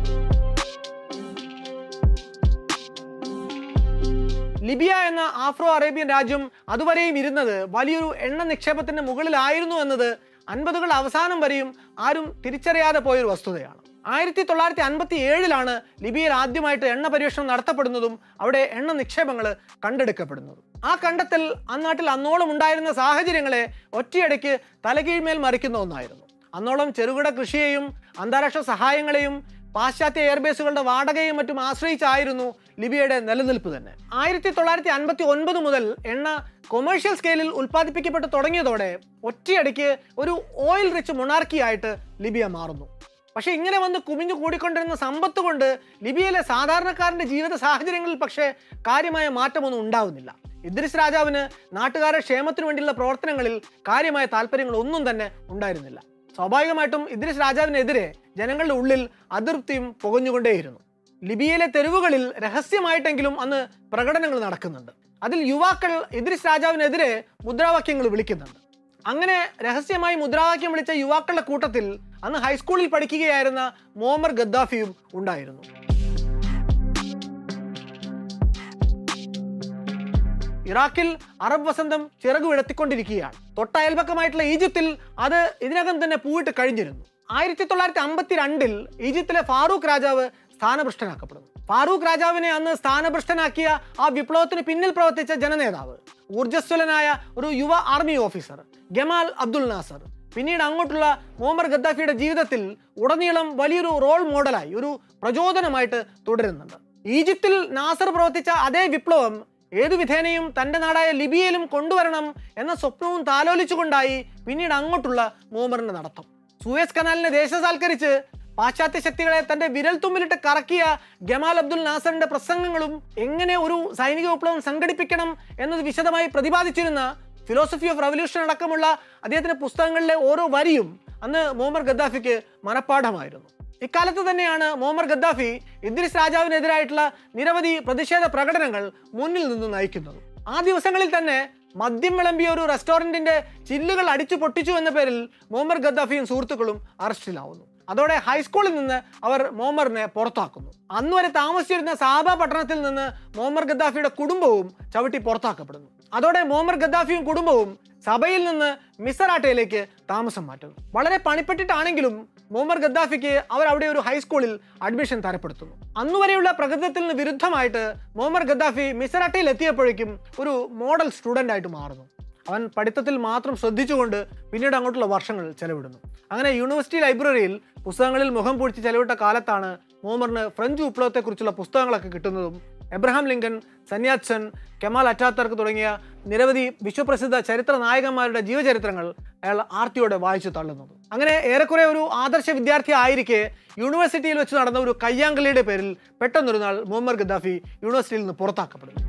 ലിബിയ എന്ന ആഫ്രോ അറേബ്യൻ രാജ്യം അതുവരെയും ഇരുന്നത് വലിയൊരു എണ്ണ നിക്ഷേപത്തിന്റെ മുകളിലായിരുന്നു എന്നത് അൻപതുകൾ അവസാനം വരെയും ആരും തിരിച്ചറിയാതെ പോയൊരു വസ്തുതയാണ് ആയിരത്തി തൊള്ളായിരത്തി അൻപത്തി ഏഴിലാണ് ലിബിയയിൽ ആദ്യമായിട്ട് എണ്ണ പരീക്ഷണം നടത്തപ്പെടുന്നതും അവിടെ എണ്ണ നിക്ഷേപങ്ങൾ കണ്ടെടുക്കപ്പെടുന്നതും ആ കണ്ടെത്തൽ അന്നാട്ടിൽ അന്നോളം ഉണ്ടായിരുന്ന സാഹചര്യങ്ങളെ ഒറ്റയടിക്ക് തലകീഴ്മേൽ മറിക്കുന്ന ഒന്നായിരുന്നു അന്നോളം ചെറുകിട കൃഷിയെയും അന്താരാഷ്ട്ര സഹായങ്ങളെയും പാശ്ചാത്യ എയർബേസുകളുടെ വാടകയും മറ്റും ആശ്രയിച്ചായിരുന്നു ലിബിയയുടെ നിലനിൽപ്പ് തന്നെ ആയിരത്തി തൊള്ളായിരത്തി അൻപത്തി ഒൻപത് മുതൽ എണ്ണ കൊമേഴ്ഷ്യൽ സ്കെയിലിൽ ഉൽപ്പാദിപ്പിക്കപ്പെട്ട് തുടങ്ങിയതോടെ ഒറ്റയടിക്ക് ഒരു ഓയിൽ റിച്ച് മൊണാർക്കി ആയിട്ട് ലിബിയ മാറുന്നു പക്ഷേ ഇങ്ങനെ വന്ന് കുമിഞ്ഞു കൂടിക്കൊണ്ടിരുന്ന സമ്പത്ത് കൊണ്ട് ലിബിയയിലെ സാധാരണക്കാരന്റെ ജീവിത സാഹചര്യങ്ങളിൽ പക്ഷേ കാര്യമായ മാറ്റമൊന്നും ഉണ്ടാവുന്നില്ല ഇദ്രിസ് രാജാവിന് നാട്ടുകാരുടെ ക്ഷേമത്തിനു വേണ്ടിയുള്ള പ്രവർത്തനങ്ങളിൽ കാര്യമായ താല്പര്യങ്ങൾ ഒന്നും തന്നെ ഉണ്ടായിരുന്നില്ല സ്വാഭാവികമായിട്ടും ഇദ്രിസ് രാജാവിനെതിരെ ജനങ്ങളുടെ ഉള്ളിൽ അതൃപ്തിയും പുകഞ്ഞുകൊണ്ടേയിരുന്നു ലിബിയയിലെ തെരുവുകളിൽ രഹസ്യമായിട്ടെങ്കിലും അന്ന് പ്രകടനങ്ങൾ നടക്കുന്നുണ്ട് അതിൽ യുവാക്കൾ ഇദ്രിസ് രാജാവിനെതിരെ മുദ്രാവാക്യങ്ങൾ വിളിക്കുന്നുണ്ട് അങ്ങനെ രഹസ്യമായി മുദ്രാവാക്യം വിളിച്ച യുവാക്കളുടെ കൂട്ടത്തിൽ അന്ന് ഹൈസ്കൂളിൽ പഠിക്കുകയായിരുന്ന മുഹമ്മർ ഗദ്ദാഫിയും ഉണ്ടായിരുന്നു ഇറാഖിൽ അറബ് വസന്തം ചിറകു വിടത്തിക്കൊണ്ടിരിക്കുകയാണ് തൊട്ട അയൽപക്കമായിട്ടുള്ള ഈജിപ്തിൽ അത് ഇതിനകം തന്നെ പൂവിട്ട് കഴിഞ്ഞിരുന്നു ആയിരത്തി തൊള്ളായിരത്തി അമ്പത്തി രണ്ടിൽ ഈജിപ്തിലെ ഫാറൂഖ് രാജാവ് സ്ഥാനഭ്രഷ്ടനാക്കപ്പെടുന്നു ഫാറൂഖ് രാജാവിനെ അന്ന് സ്ഥാനഭ്രഷ്ടനാക്കിയ ആ വിപ്ലവത്തിന് പിന്നിൽ പ്രവർത്തിച്ച ജനനേതാവ് ഊർജ്ജസ്വലനായ ഒരു യുവ army officer Gamal Abdul Nasser പിന്നീട് അങ്ങോട്ടുള്ള മുഹമ്മദ് ഗദ്ദാഫിയുടെ ജീവിതത്തിൽ ഉടനീളം വലിയൊരു റോൾ മോഡലായി ഒരു പ്രചോദനമായിട്ട് തുടരുന്നുണ്ട് ഈജിപ്തിൽ നാസർ പ്രവർത്തിച്ച അതേ വിപ്ലവം ഏതു വിധേനയും തന്റെ നാടായ ലിബിയയിലും കൊണ്ടുവരണം എന്ന സ്വപ്നവും താലോലിച്ചുകൊണ്ടായി പിന്നീട് അങ്ങോട്ടുള്ള മൂമറിന്റെ നടത്തം സൂയസ് കനാലിനെ ദേശസാൽക്കരിച്ച് പാശ്ചാത്യ ശക്തികളെ തന്റെ വിരൽ തുമ്പിലിട്ട് കറക്കിയ ഗമാൽ അബ്ദുൽ നാസറിന്റെ പ്രസംഗങ്ങളും എങ്ങനെ ഒരു സൈനിക വിപ്ലവം സംഘടിപ്പിക്കണം എന്നത് വിശദമായി പ്രതിപാദിച്ചിരുന്ന ഫിലോസഫി ഓഫ് റവല്യൂഷൻ അടക്കമുള്ള അദ്ദേഹത്തിന്റെ പുസ്തകങ്ങളിലെ ഓരോ വരിയും അന്ന് മുഹമ്മദ് ഗദ്ദാഫിക്ക് മനഃപ്പാഠമായിരുന്നു ഇക്കാലത്ത് തന്നെയാണ് മുഹമ്മദ് ഗദ്ദാഫി ഇദ്രിസ് രാജാവിനെതിരായിട്ടുള്ള നിരവധി പ്രതിഷേധ പ്രകടനങ്ങൾ മുന്നിൽ നിന്ന് നയിക്കുന്നത് ആ ദിവസങ്ങളിൽ തന്നെ മദ്യം വിളമ്പിയ ഒരു റെസ്റ്റോറന്റിന്റെ ചില്ലുകൾ അടിച്ചു പൊട്ടിച്ചു എന്ന പേരിൽ മുഹമ്മദ് ഗദ്ദാഫിയും സുഹൃത്തുക്കളും അറസ്റ്റിലാവുന്നു അതോടെ ഹൈസ്കൂളിൽ നിന്ന് അവർ മോമറിനെ പുറത്താക്കുന്നു അന്ന് വരെ താമസിച്ചിരുന്ന സാബ പട്ടണത്തിൽ നിന്ന് മോമർ ഗദ്ദാഫിയുടെ കുടുംബവും ചവിട്ടി പുറത്താക്കപ്പെടുന്നു അതോടെ മോമർ ഗദ്ദാഫിയും കുടുംബവും സഭയിൽ നിന്ന് മിസറാട്ടയിലേക്ക് താമസം മാറ്റുന്നു വളരെ പണിപ്പെട്ടിട്ടാണെങ്കിലും മോമർ ഗദ്ദാഫിക്ക് അവർ അവിടെ ഒരു ഹൈസ്കൂളിൽ അഡ്മിഷൻ തരപ്പെടുത്തുന്നു അന്നുവരെയുള്ള പ്രകൃതത്തിൽ നിന്ന് വിരുദ്ധമായിട്ട് മോമർ ഗദ്ദാഫി മിസറാട്ടയിൽ എത്തിയപ്പോഴേക്കും ഒരു മോഡൽ സ്റ്റുഡൻ്റ് ആയിട്ട് മാറുന്നു അവൻ പഠിത്തത്തിൽ മാത്രം ശ്രദ്ധിച്ചുകൊണ്ട് പിന്നീട് അങ്ങോട്ടുള്ള വർഷങ്ങൾ ചെലവിടുന്നു അങ്ങനെ യൂണിവേഴ്സിറ്റി ലൈബ്രറിയിൽ പുസ്തകങ്ങളിൽ മുഖം പൊടിച്ച് ചെലവിട്ട കാലത്താണ് മോമറിന് ഫ്രഞ്ച് വിപ്ലവത്തെക്കുറിച്ചുള്ള പുസ്തകങ്ങളൊക്കെ കിട്ടുന്നതും Abraham Lincoln Sun Yat sen Kemal Ataturk തുടങ്ങിയ നിരവധി വിശ്വപ്രസിദ്ധ ചരിത്ര നായകന്മാരുടെ ജീവചരിത്രങ്ങൾ അയാൾ ആർത്തിയോടെ വായിച്ചു തള്ളുന്നത് അങ്ങനെ ഏറെക്കുറെ ഒരു ആദർശ വിദ്യാർത്ഥി ആയിരിക്കെ യൂണിവേഴ്സിറ്റിയിൽ വെച്ച് നടന്ന ഒരു കയ്യാങ്കളിയുടെ പേരിൽ പെട്ടെന്നൊരു നാൾ മുഹമ്മദ് ഗദ്ദാഫി യൂണിവേഴ്സിറ്റിയിൽ നിന്ന് പുറത്താക്കപ്പെടുന്നു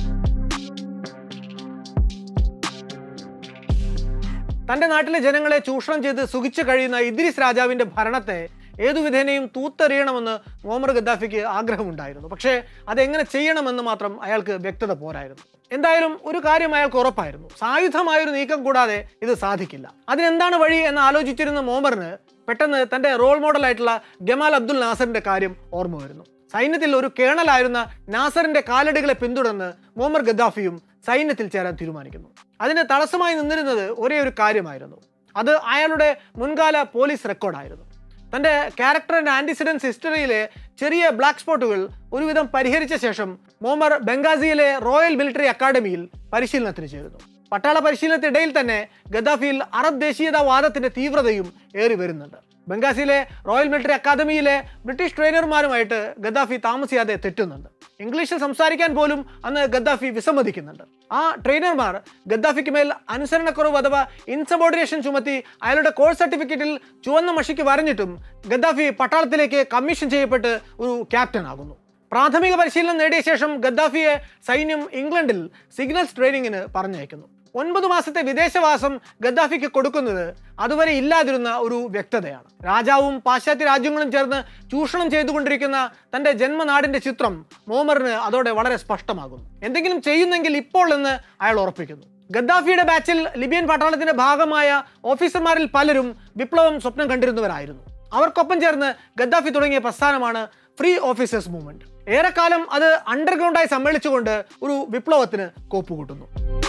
തന്റെ നാട്ടിലെ ജനങ്ങളെ ചൂഷണം ചെയ്ത് സുഖിച്ചു കഴിയുന്ന ഇദ്രിസ് രാജാവിന്റെ ഭരണത്തെ ഏതു വിധേനയും തൂത്തെറിയണമെന്ന് മുഹമ്മദ് ഗദ്ദാഫിക്ക് ആഗ്രഹമുണ്ടായിരുന്നു പക്ഷേ അതെങ്ങനെ ചെയ്യണമെന്ന് മാത്രം അയാൾക്ക് വ്യക്തത പോരായിരുന്നു എന്തായാലും ഒരു കാര്യം അയാൾക്ക് ഉറപ്പായിരുന്നു സായുധമായൊരു നീക്കം കൂടാതെ ഇത് സാധിക്കില്ല അതിനെന്താണ് വഴി എന്ന് ആലോചിച്ചിരുന്ന മോമറിന് പെട്ടെന്ന് തന്റെ റോൾ മോഡലായിട്ടുള്ള ഗമാൽ അബ്ദുൽ നാസറിന്റെ കാര്യം ഓർമ്മ വരുന്നു സൈന്യത്തിൽ ഒരു കേണലായിരുന്ന നാസറിന്റെ കാലടികളെ പിന്തുടർന്ന് മുഹമ്മദ് ഗദ്ദാഫിയും സൈന്യത്തിൽ ചേരാൻ തീരുമാനിക്കുന്നു അതിന് തടസ്സമായി നിന്നിരുന്നത് ഒരേ ഒരു കാര്യമായിരുന്നു അത് അയാളുടെ മുൻകാല പോലീസ് റെക്കോർഡായിരുന്നു തൻ്റെ ക്യാരക്ടർ ആൻഡ് ആൻറ്റിസിഡൻസ് ഹിസ്റ്ററിയിലെ ചെറിയ ബ്ലാക്ക് സ്പോട്ടുകൾ ഒരുവിധം പരിഹരിച്ച ശേഷം മോമർ ബംഗാസിയിലെ റോയൽ മിലിറ്ററി അക്കാഡമിയിൽ പരിശീലനത്തിന് ചേരുന്നു പട്ടാള പരിശീലനത്തിനിടയിൽ തന്നെ ഗദ്ദാഫിയിൽ അറബ് ദേശീയതാവാദത്തിന്റെ തീവ്രതയും ഏറി വരുന്നുണ്ട് ബംഗാസിയിലെ റോയൽ മിലിറ്ററി അക്കാദമിയിലെ ബ്രിട്ടീഷ് ട്രെയിനർമാരുമായിട്ട് ഗദ്ദാഫി താമസിയാതെ തെറ്റുന്നുണ്ട് ഇംഗ്ലീഷിൽ സംസാരിക്കാൻ പോലും അന്ന് ഗദ്ദാഫി വിസമ്മതിക്കുന്നുണ്ട് ആ ട്രെയിനർമാർ ഗദ്ദാഫിക്ക് മേൽ അനുസരണക്കുറവ് അഥവാ ഇൻസബോർഡിനേഷൻ ചുമത്തി അയാളുടെ കോഴ്സ് സർട്ടിഫിക്കറ്റിൽ ചുവന്ന മഷിക്ക് വരഞ്ഞിട്ടും ഗദ്ദാഫി പട്ടാളത്തിലേക്ക് കമ്മീഷൻ ചെയ്യപ്പെട്ട് ഒരു ക്യാപ്റ്റൻ ആകുന്നു പ്രാഥമിക പരിശീലനം നേടിയ ശേഷം ഗദ്ദാഫിയെ സൈന്യം ഇംഗ്ലണ്ടിൽ സിഗ്നൽസ് ട്രെയിനിങ്ങിന് പറഞ്ഞയക്കുന്നു ഒൻപത് മാസത്തെ വിദേശവാസം ഗദ്ദാഫിക്ക് കൊടുക്കുന്നത് അതുവരെ ഇല്ലാതിരുന്ന ഒരു വ്യക്തതയാണ് രാജാവും പാശ്ചാത്യ രാജ്യങ്ങളും ചേർന്ന് ചൂഷണം ചെയ്തുകൊണ്ടിരിക്കുന്ന തന്റെ ജന്മനാടിന്റെ ചിത്രം മോമറിന് അതോടെ വളരെ സ്പഷ്ടമാകുന്നു എന്തെങ്കിലും ചെയ്യുന്നെങ്കിൽ ഇപ്പോൾ എന്ന് അയാൾ ഉറപ്പിക്കുന്നു ഗദ്ദാഫിയുടെ ബാച്ചിൽ ലിബിയൻ പട്ടാളത്തിന്റെ ഭാഗമായ ഓഫീസർമാരിൽ പലരും വിപ്ലവം സ്വപ്നം കണ്ടിരുന്നവരായിരുന്നു അവർക്കൊപ്പം ചേർന്ന് ഗദ്ദാഫി തുടങ്ങിയ പ്രസ്ഥാനമാണ് ഫ്രീ ഓഫീസേഴ്സ് മൂവ്മെന്റ് ഏറെക്കാലം അത് അണ്ടർഗ്രൗണ്ടായി സമ്മേളിച്ചുകൊണ്ട് ഒരു വിപ്ലവത്തിന് കോപ്പുകൂട്ടുന്നു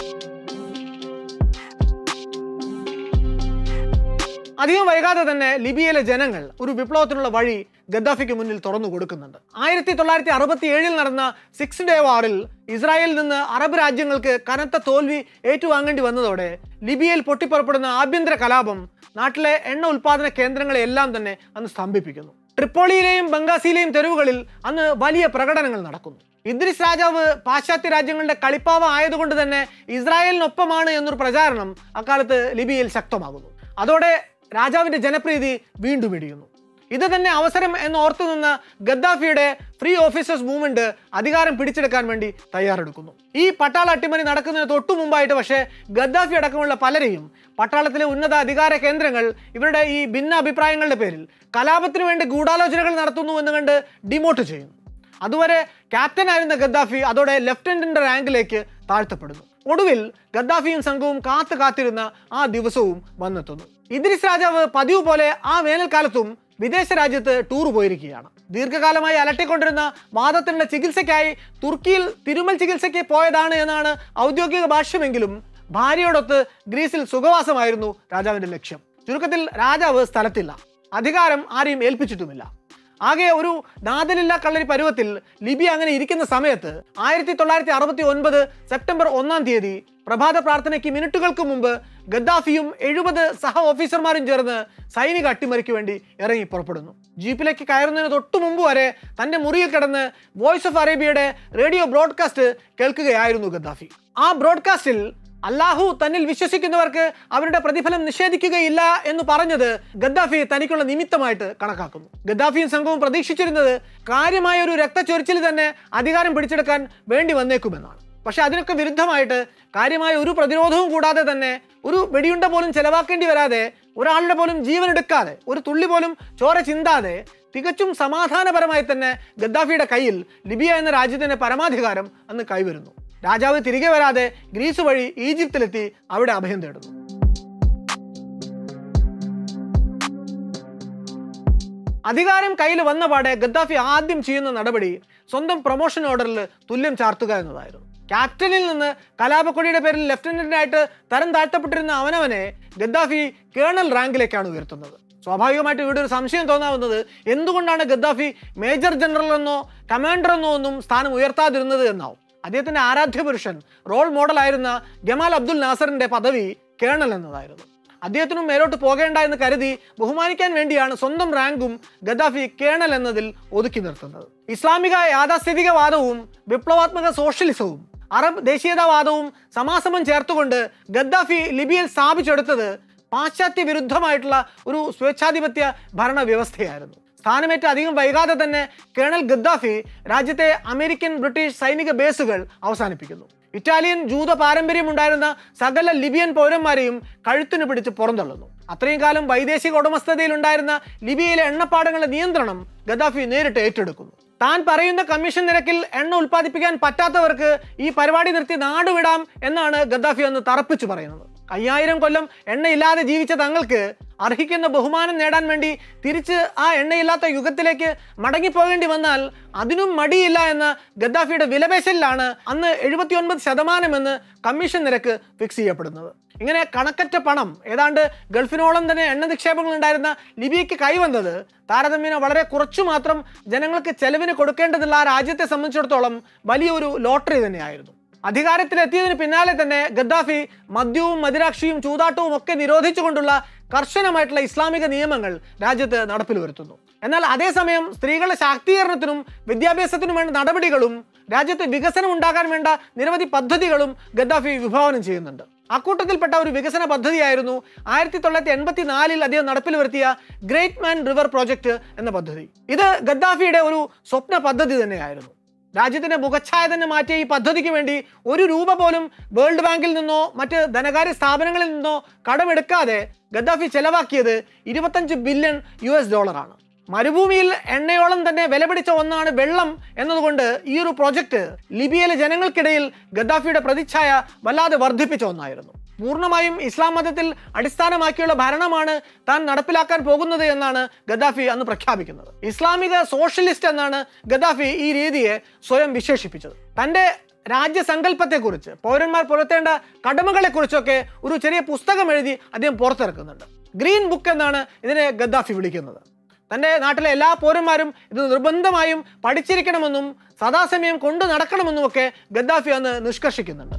അധികം വൈകാതെ തന്നെ ലിബിയയിലെ ജനങ്ങൾ ഒരു വിപ്ലവത്തിനുള്ള വഴി ഗദ്ദാഫിക്ക് മുന്നിൽ തുറന്നു കൊടുക്കുന്നുണ്ട് ആയിരത്തി തൊള്ളായിരത്തി അറുപത്തി ഏഴിൽ നടന്ന സിക്സ് ഡേ വാറിൽ ഇസ്രായേലിൽ നിന്ന് അറബ് രാജ്യങ്ങൾക്ക് കനത്ത തോൽവി ഏറ്റുവാങ്ങേണ്ടി വന്നതോടെ ലിബിയയിൽ പൊട്ടിപ്പുറപ്പെടുന്ന ആഭ്യന്തര കലാപം നാട്ടിലെ എണ്ണ ഉൽപാദന കേന്ദ്രങ്ങളെല്ലാം തന്നെ അന്ന് സ്തംഭിപ്പിക്കുന്നു ട്രിപ്പോളിയിലെയും ബംഗാസിയിലെയും തെരുവുകളിൽ അന്ന് വലിയ പ്രകടനങ്ങൾ നടക്കുന്നു ഇദ്രിസ് രാജാവ് പാശ്ചാത്യ രാജ്യങ്ങളുടെ കളിപ്പാവ ആയതുകൊണ്ട് തന്നെ ഇസ്രായേലിനൊപ്പമാണ് എന്നൊരു പ്രചാരണം അക്കാലത്ത് ലിബിയയിൽ ശക്തമാകുന്നു അതോടെ രാജാവിന്റെ ജനപ്രീതി വീണ്ടും ഇടിയുന്നു ഇത് തന്നെ അവസരം എന്ന് ഓർത്തു നിന്ന ഗദ്ദാഫിയുടെ ഫ്രീ ഓഫീസേഴ്സ് മൂവ്മെന്റ് അധികാരം പിടിച്ചെടുക്കാൻ വേണ്ടി തയ്യാറെടുക്കുന്നു ഈ പട്ടാള അട്ടിമറി നടക്കുന്നതിന് തൊട്ടു മുമ്പായിട്ട് പക്ഷേ ഗദ്ദാഫി അടക്കമുള്ള പലരെയും പട്ടാളത്തിലെ ഉന്നത അധികാര കേന്ദ്രങ്ങൾ ഇവരുടെ ഈ ഭിന്ന അഭിപ്രായങ്ങളുടെ പേരിൽ കലാപത്തിന് വേണ്ടി ഗൂഢാലോചനകൾ നടത്തുന്നു എന്ന് കണ്ട് ഡിമോട്ട് ചെയ്യുന്നു അതുവരെ ക്യാപ്റ്റൻ ആയിരുന്ന ഗദ്ദാഫി അതോടെ ലെഫ്റ്റനന്റിന്റെ റാങ്കിലേക്ക് താഴ്ത്തപ്പെടുന്നു ഒടുവിൽ ഗദ്ദാഫിയും സംഘവും കാത്തു കാത്തിരുന്ന ആ ദിവസവും വന്നെത്തുന്നു ഇദ്രിസ് രാജാവ് പതിവ് പോലെ ആ വേനൽക്കാലത്തും വിദേശ രാജ്യത്ത് ടൂർ പോയിരിക്കുകയാണ് ദീർഘകാലമായി അലട്ടിക്കൊണ്ടിരുന്ന വാദത്തിന്റെ ചികിത്സയ്ക്കായി തുർക്കിയിൽ തിരുമൽ ചികിത്സയ്ക്ക് പോയതാണ് എന്നാണ് ഔദ്യോഗിക ഭാഷ്യമെങ്കിലും ഭാര്യയോടൊത്ത് ഗ്രീസിൽ സുഖവാസമായിരുന്നു രാജാവിന്റെ ലക്ഷ്യം ചുരുക്കത്തിൽ രാജാവ് സ്ഥലത്തില്ല അധികാരം ആരെയും ഏൽപ്പിച്ചിട്ടുമില്ല ആകെ ഒരു നാദലില്ല കള്ളരി പരുവത്തിൽ ലിബി അങ്ങനെ ഇരിക്കുന്ന സമയത്ത് ആയിരത്തി തൊള്ളായിരത്തി അറുപത്തി ഒൻപത് സെപ്റ്റംബർ ഒന്നാം തീയതി പ്രഭാത പ്രാർത്ഥനയ്ക്ക് മിനിറ്റുകൾക്ക് മുമ്പ് ഗദ്ദാഫിയും എഴുപത് സഹ ഓഫീസർമാരും ചേർന്ന് സൈനിക അട്ടിമറിക്ക് വേണ്ടി ഇറങ്ങി പുറപ്പെടുന്നു ജീപ്പിലേക്ക് കയറുന്നതിന് തൊട്ടു മുമ്പ് വരെ തന്റെ മുറിയിൽ കിടന്ന് വോയിസ് ഓഫ് അറേബ്യയുടെ റേഡിയോ ബ്രോഡ്കാസ്റ്റ് കേൾക്കുകയായിരുന്നു ഗദ്ദാഫി ആ ബ്രോഡ്കാസ്റ്റിൽ അല്ലാഹു തന്നിൽ വിശ്വസിക്കുന്നവർക്ക് അവരുടെ പ്രതിഫലം നിഷേധിക്കുകയില്ല എന്ന് പറഞ്ഞത് ഗദ്ദാഫി തനിക്കുള്ള നിമിത്തമായിട്ട് കണക്കാക്കുന്നു ഗദ്ദാഫിയും സംഘവും പ്രതീക്ഷിച്ചിരുന്നത് കാര്യമായ ഒരു രക്തച്ചൊരിച്ചിൽ തന്നെ അധികാരം പിടിച്ചെടുക്കാൻ വേണ്ടി വന്നേക്കുമെന്നാണ് പക്ഷെ അതിനൊക്കെ വിരുദ്ധമായിട്ട് കാര്യമായ ഒരു പ്രതിരോധവും കൂടാതെ തന്നെ ഒരു വെടിയുണ്ട പോലും ചെലവാക്കേണ്ടി വരാതെ ഒരാളുടെ പോലും ജീവൻ എടുക്കാതെ ഒരു തുള്ളി പോലും ചോര ചിന്താതെ തികച്ചും സമാധാനപരമായി തന്നെ ഗദ്ദാഫിയുടെ കയ്യിൽ ലിബിയ എന്ന രാജ്യത്തിന്റെ പരമാധികാരം അന്ന് കൈവരുന്നു രാജാവ് തിരികെ വരാതെ ഗ്രീസ് വഴി ഈജിപ്തിലെത്തി അവിടെ അഭയം തേടുന്നു അധികാരം കയ്യിൽ വന്ന പാടെ ഗദ്ദാഫി ആദ്യം ചെയ്യുന്ന നടപടി സ്വന്തം പ്രൊമോഷൻ ഓർഡറിൽ തുല്യം ചാർത്തുക എന്നതായിരുന്നു ക്യാപ്റ്റനിൽ നിന്ന് കലാപക്കൊടിയുടെ പേരിൽ ലെഫ്റ്റനന്റായിട്ട് തരം താഴ്ത്തപ്പെട്ടിരുന്ന അവനവനെ ഗദ്ദാഫി കേണൽ റാങ്കിലേക്കാണ് ഉയർത്തുന്നത് സ്വാഭാവികമായിട്ട് ഇവിടെ ഒരു സംശയം തോന്നാവുന്നത് എന്തുകൊണ്ടാണ് ഗദ്ദാഫി മേജർ ജനറൽ എന്നോ കമാൻഡർ എന്നോ ഒന്നും സ്ഥാനം ഉയർത്താതിരുന്നത് എന്നാവും അദ്ദേഹത്തിന്റെ ആരാധ്യ പുരുഷൻ റോൾ മോഡലായിരുന്ന ഗമാൽ അബ്ദുൽ നാസറിന്റെ പദവി കേണൽ എന്നതായിരുന്നു അദ്ദേഹത്തിനും മേലോട്ട് പോകേണ്ട എന്ന് കരുതി ബഹുമാനിക്കാൻ വേണ്ടിയാണ് സ്വന്തം റാങ്കും ഗദ്ദാഫി കേണൽ എന്നതിൽ ഒതുക്കി നിർത്തുന്നത് ഇസ്ലാമിക യാഥാസ്ഥിതികവാദവും വിപ്ലവാത്മക സോഷ്യലിസവും അറബ് ദേശീയതാവാദവും സമാസമം ചേർത്തുകൊണ്ട് ഗദ്ദാഫി ലിബിയയിൽ സ്ഥാപിച്ചെടുത്തത് പാശ്ചാത്യ വിരുദ്ധമായിട്ടുള്ള ഒരു സ്വേച്ഛാധിപത്യ ഭരണ വ്യവസ്ഥയായിരുന്നു സ്ഥാനമേറ്റ അധികം വൈകാതെ തന്നെ കേണൽ ഗദ്ദാഫി രാജ്യത്തെ അമേരിക്കൻ ബ്രിട്ടീഷ് സൈനിക ബേസുകൾ അവസാനിപ്പിക്കുന്നു ഇറ്റാലിയൻ ജൂത പാരമ്പര്യമുണ്ടായിരുന്ന സകല ലിബിയൻ പൗരന്മാരെയും കഴുത്തിന് പിടിച്ച് പുറന്തള്ളുന്നു അത്രയും കാലം വൈദേശിക ഉടമസ്ഥതയിലുണ്ടായിരുന്ന ലിബിയയിലെ എണ്ണപ്പാടങ്ങളുടെ നിയന്ത്രണം ഗദ്ദാഫി നേരിട്ട് ഏറ്റെടുക്കുന്നു താൻ പറയുന്ന കമ്മീഷൻ നിരക്കിൽ എണ്ണ ഉൽപ്പാദിപ്പിക്കാൻ പറ്റാത്തവർക്ക് ഈ പരിപാടി നിർത്തി നാടുവിടാം എന്നാണ് ഗദ്ദാഫി അന്ന് തറപ്പിച്ചു പറയുന്നത് അയ്യായിരം കൊല്ലം എണ്ണയില്ലാതെ ജീവിച്ച തങ്ങൾക്ക് അർഹിക്കുന്ന ബഹുമാനം നേടാൻ വേണ്ടി തിരിച്ച് ആ എണ്ണയില്ലാത്ത യുഗത്തിലേക്ക് മടങ്ങിപ്പോകേണ്ടി വന്നാൽ അതിനും മടിയില്ല എന്ന ഗദ്ദാഫിയുടെ വിലപേശലിലാണ് അന്ന് എഴുപത്തിയൊൻപത് ശതമാനം എന്ന് കമ്മീഷൻ നിരക്ക് ഫിക്സ് ചെയ്യപ്പെടുന്നത് ഇങ്ങനെ കണക്കറ്റ പണം ഏതാണ്ട് ഗൾഫിനോളം തന്നെ എണ്ണ നിക്ഷേപങ്ങൾ ഉണ്ടായിരുന്ന ലിബിയയ്ക്ക് കൈവന്നത് താരതമ്യേന വളരെ കുറച്ചു മാത്രം ജനങ്ങൾക്ക് ചെലവിന് കൊടുക്കേണ്ടതുള്ള ആ രാജ്യത്തെ സംബന്ധിച്ചിടത്തോളം വലിയൊരു ലോട്ടറി തന്നെയായിരുന്നു അധികാരത്തിലെത്തിയതിന് പിന്നാലെ തന്നെ ഗദ്ദാഫി മദ്യവും മദിരാക്ഷിയും ചൂതാട്ടവും ഒക്കെ നിരോധിച്ചുകൊണ്ടുള്ള കർശനമായിട്ടുള്ള ഇസ്ലാമിക നിയമങ്ങൾ രാജ്യത്ത് നടപ്പിൽ വരുത്തുന്നു എന്നാൽ അതേസമയം സ്ത്രീകളുടെ ശാക്തീകരണത്തിനും വിദ്യാഭ്യാസത്തിനും വേണ്ട നടപടികളും രാജ്യത്ത് വികസനം ഉണ്ടാകാൻ വേണ്ട നിരവധി പദ്ധതികളും ഗദ്ദാഫി വിഭാവനം ചെയ്യുന്നുണ്ട് അക്കൂട്ടത്തിൽപ്പെട്ട ഒരു വികസന പദ്ധതിയായിരുന്നു ആയിരത്തി തൊള്ളായിരത്തി എൺപത്തി നാലിൽ അദ്ദേഹം നടപ്പിൽ വരുത്തിയ ഗ്രേറ്റ് മാൻ റിവർ പ്രോജക്റ്റ് എന്ന പദ്ധതി ഇത് ഗദ്ദാഫിയുടെ ഒരു സ്വപ്ന പദ്ധതി തന്നെയായിരുന്നു രാജ്യത്തിന്റെ മുഖച്ഛായ തന്നെ മാറ്റിയ ഈ പദ്ധതിക്ക് വേണ്ടി ഒരു രൂപ പോലും വേൾഡ് ബാങ്കിൽ നിന്നോ മറ്റ് ധനകാര്യ സ്ഥാപനങ്ങളിൽ നിന്നോ കടമെടുക്കാതെ ഗദ്ദാഫി ചെലവാക്കിയത് ഇരുപത്തഞ്ച് ബില്യൺ യു എസ് ഡോളറാണ് മരുഭൂമിയിൽ എണ്ണയോളം തന്നെ വിലപിടിച്ച ഒന്നാണ് വെള്ളം എന്നതുകൊണ്ട് ഈ ഒരു പ്രോജക്റ്റ് ലിബിയയിലെ ജനങ്ങൾക്കിടയിൽ ഗദ്ദാഫിയുടെ പ്രതിച്ഛായ വല്ലാതെ വർദ്ധിപ്പിച്ച ഒന്നായിരുന്നു പൂർണ്ണമായും ഇസ്ലാം മതത്തിൽ അടിസ്ഥാനമാക്കിയുള്ള ഭരണമാണ് താൻ നടപ്പിലാക്കാൻ പോകുന്നത് എന്നാണ് ഗദ്ദാഫി അന്ന് പ്രഖ്യാപിക്കുന്നത് ഇസ്ലാമിക സോഷ്യലിസ്റ്റ് എന്നാണ് ഗദ്ദാഫി ഈ രീതിയെ സ്വയം വിശേഷിപ്പിച്ചത് തൻ്റെ രാജ്യസങ്കല്പത്തെക്കുറിച്ച് പൗരന്മാർ പുലർത്തേണ്ട കടമകളെക്കുറിച്ചൊക്കെ ഒരു ചെറിയ പുസ്തകം എഴുതി അദ്ദേഹം പുറത്തിറക്കുന്നുണ്ട് ഗ്രീൻ ബുക്ക് എന്നാണ് ഇതിനെ ഗദ്ദാഫി വിളിക്കുന്നത് തൻ്റെ നാട്ടിലെ എല്ലാ പൗരന്മാരും ഇത് നിർബന്ധമായും പഠിച്ചിരിക്കണമെന്നും സദാസമയം കൊണ്ടു നടക്കണമെന്നും ഒക്കെ ഗദ്ദാഫി അന്ന് നിഷ്കർഷിക്കുന്നുണ്ട്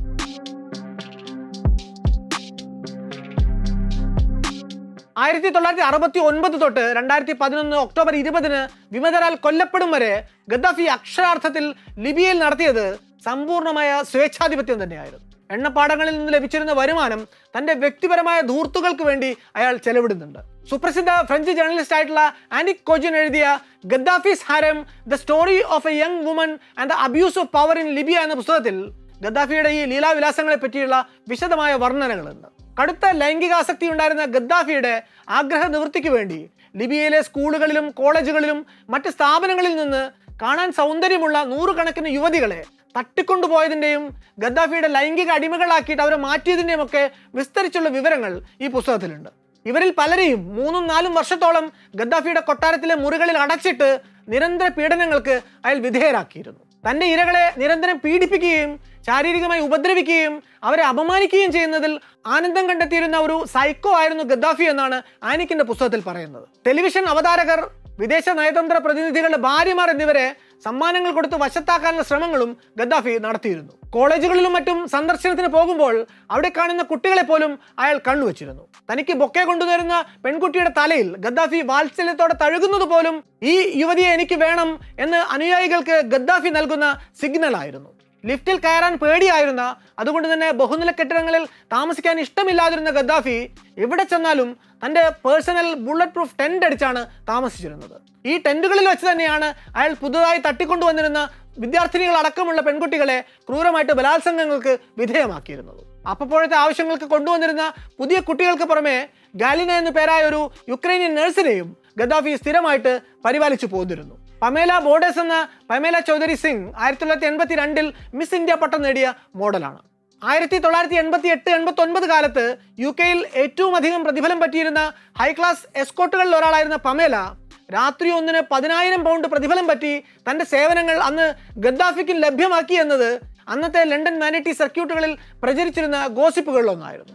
ആയിരത്തി തൊള്ളായിരത്തി അറുപത്തി ഒൻപത് തൊട്ട് രണ്ടായിരത്തി പതിനൊന്ന് ഒക്ടോബർ ഇരുപതിന് വിമതരാൽ കൊല്ലപ്പെടും വരെ ഗദ്ദാഫി അക്ഷരാർത്ഥത്തിൽ ലിബിയയിൽ നടത്തിയത് സമ്പൂർണ്ണമായ സ്വേച്ഛാധിപത്യം തന്നെയായിരുന്നു എണ്ണപ്പാടങ്ങളിൽ നിന്ന് ലഭിച്ചിരുന്ന വരുമാനം തന്റെ വ്യക്തിപരമായ ധൂർത്തുകൾക്ക് വേണ്ടി അയാൾ ചെലവിടുന്നുണ്ട് സുപ്രസിദ്ധ ഫ്രഞ്ച് ജേർണലിസ്റ്റ് ആയിട്ടുള്ള ആനിക് കോജിൻ എഴുതിയ Gaddafi's harem the story of a young woman and the abuse of power in Libya എന്ന പുസ്തകത്തിൽ ഗദ്ദാഫിയുടെ ഈ ലീലാവിലാസങ്ങളെ പറ്റിയുള്ള വിശദമായ വർണ്ണനകളുണ്ട് കടുത്ത ലൈംഗികാസക്തി ഉണ്ടായിരുന്ന ഗദ്ദാഫിയുടെ ആഗ്രഹ നിവൃത്തിക്ക് വേണ്ടി ലിബിയയിലെ സ്കൂളുകളിലും കോളേജുകളിലും മറ്റ് സ്ഥാപനങ്ങളിൽ നിന്ന് കാണാൻ സൗന്ദര്യമുള്ള നൂറുകണക്കിന് യുവതികളെ തട്ടിക്കൊണ്ടുപോയതിൻ്റെയും ഗദ്ദാഫിയുടെ ലൈംഗിക അടിമകളാക്കിയിട്ട് അവരെ മാറ്റിയതിൻ്റെയും ഒക്കെ വിസ്തരിച്ചുള്ള വിവരങ്ങൾ ഈ പുസ്തകത്തിലുണ്ട് ഇവരിൽ പലരെയും മൂന്നും നാലും വർഷത്തോളം ഗദ്ദാഫിയുടെ കൊട്ടാരത്തിലെ മുറികളിൽ അടച്ചിട്ട് നിരന്തര പീഡനങ്ങൾക്ക് അയാൾ വിധേയരാക്കിയിരുന്നു തന്റെ ഇരകളെ നിരന്തരം പീഡിപ്പിക്കുകയും ശാരീരികമായി ഉപദ്രവിക്കുകയും അവരെ അപമാനിക്കുകയും ചെയ്യുന്നതിൽ ആനന്ദം കണ്ടെത്തിയിരുന്ന ഒരു സൈക്കോ ആയിരുന്നു ഗദ്ദാഫി എന്നാണ് ആനിക്കിന്റെ പുസ്തകത്തിൽ പറയുന്നത് ടെലിവിഷൻ അവതാരകർ വിദേശ നയതന്ത്ര പ്രതിനിധികളുടെ ഭാര്യമാർ എന്നിവരെ സമ്മാനങ്ങൾ കൊടുത്ത് വശത്താക്കാനുള്ള ശ്രമങ്ങളും ഗദ്ദാഫി നടത്തിയിരുന്നു കോളേജുകളിലും മറ്റും സന്ദർശനത്തിന് പോകുമ്പോൾ അവിടെ കാണുന്ന കുട്ടികളെ പോലും അയാൾ കണ്ണുവച്ചിരുന്നു തനിക്ക് ബൊക്കെ കൊണ്ടുവരുന്ന പെൺകുട്ടിയുടെ തലയിൽ ഗദ്ദാഫി വാത്സല്യത്തോടെ തഴുകുന്നത് പോലും ഈ യുവതിയെ എനിക്ക് വേണം എന്ന് അനുയായികൾക്ക് ഗദ്ദാഫി നൽകുന്ന സിഗ്നൽ ആയിരുന്നു ലിഫ്റ്റിൽ കയറാൻ പേടിയായിരുന്ന അതുകൊണ്ട് തന്നെ ബഹുനില കെട്ടിടങ്ങളിൽ താമസിക്കാൻ ഇഷ്ടമില്ലാതിരുന്ന ഗദ്ദാഫി എവിടെ ചെന്നാലും തൻ്റെ പേഴ്സണൽ ബുള്ളറ്റ് പ്രൂഫ് ടെന്റ് അടിച്ചാണ് താമസിച്ചിരുന്നത് ഈ ടെന്റുകളിൽ വെച്ച് തന്നെയാണ് അയാൾ പുതുതായി തട്ടിക്കൊണ്ടുവന്നിരുന്ന വിദ്യാർത്ഥിനികൾ അടക്കമുള്ള പെൺകുട്ടികളെ ക്രൂരമായിട്ട് ബലാത്സംഗങ്ങൾക്ക് വിധേയമാക്കിയിരുന്നത് അപ്പോഴത്തെ ആവശ്യങ്ങൾക്ക് കൊണ്ടുവന്നിരുന്ന പുതിയ കുട്ടികൾക്ക് പുറമെ ഗാലിന എന്നു പേരായ ഒരു യുക്രൈനിയൻ നഴ്സിനെയും ഗദ്ദാഫി സ്ഥിരമായിട്ട് പരിപാലിച്ചു പോന്നിരുന്നു പമേല ബോർഡേഴ്സ് എന്ന പമേല ചൗധരി സിംഗ് ആയിരത്തി തൊള്ളായിരത്തി എൺപത്തി രണ്ടിൽ മിസ് ഇന്ത്യ പട്ടം നേടിയ മോഡലാണ് ആയിരത്തി തൊള്ളായിരത്തി എൺപത്തി എട്ട് എൺപത്തി ഒൻപത് കാലത്ത് യു കെയിൽ ഏറ്റവും അധികം പ്രതിഫലം പറ്റിയിരുന്ന ഹൈ ക്ലാസ് എസ്കോട്ടുകളിൽ ഒരാളായിരുന്ന പമേല രാത്രി ഒന്നിന് പതിനായിരം പൗണ്ട് പ്രതിഫലം പറ്റി തന്റെ സേവനങ്ങൾ അന്ന് ഗദ്ദാഫിക്ക് ലഭ്യമാക്കി എന്നത് അന്നത്തെ ലണ്ടൻ മാനിറ്റി സർക്യൂട്ടുകളിൽ പ്രചരിച്ചിരുന്ന ഗോസിപ്പുകളിലൊന്നായിരുന്നു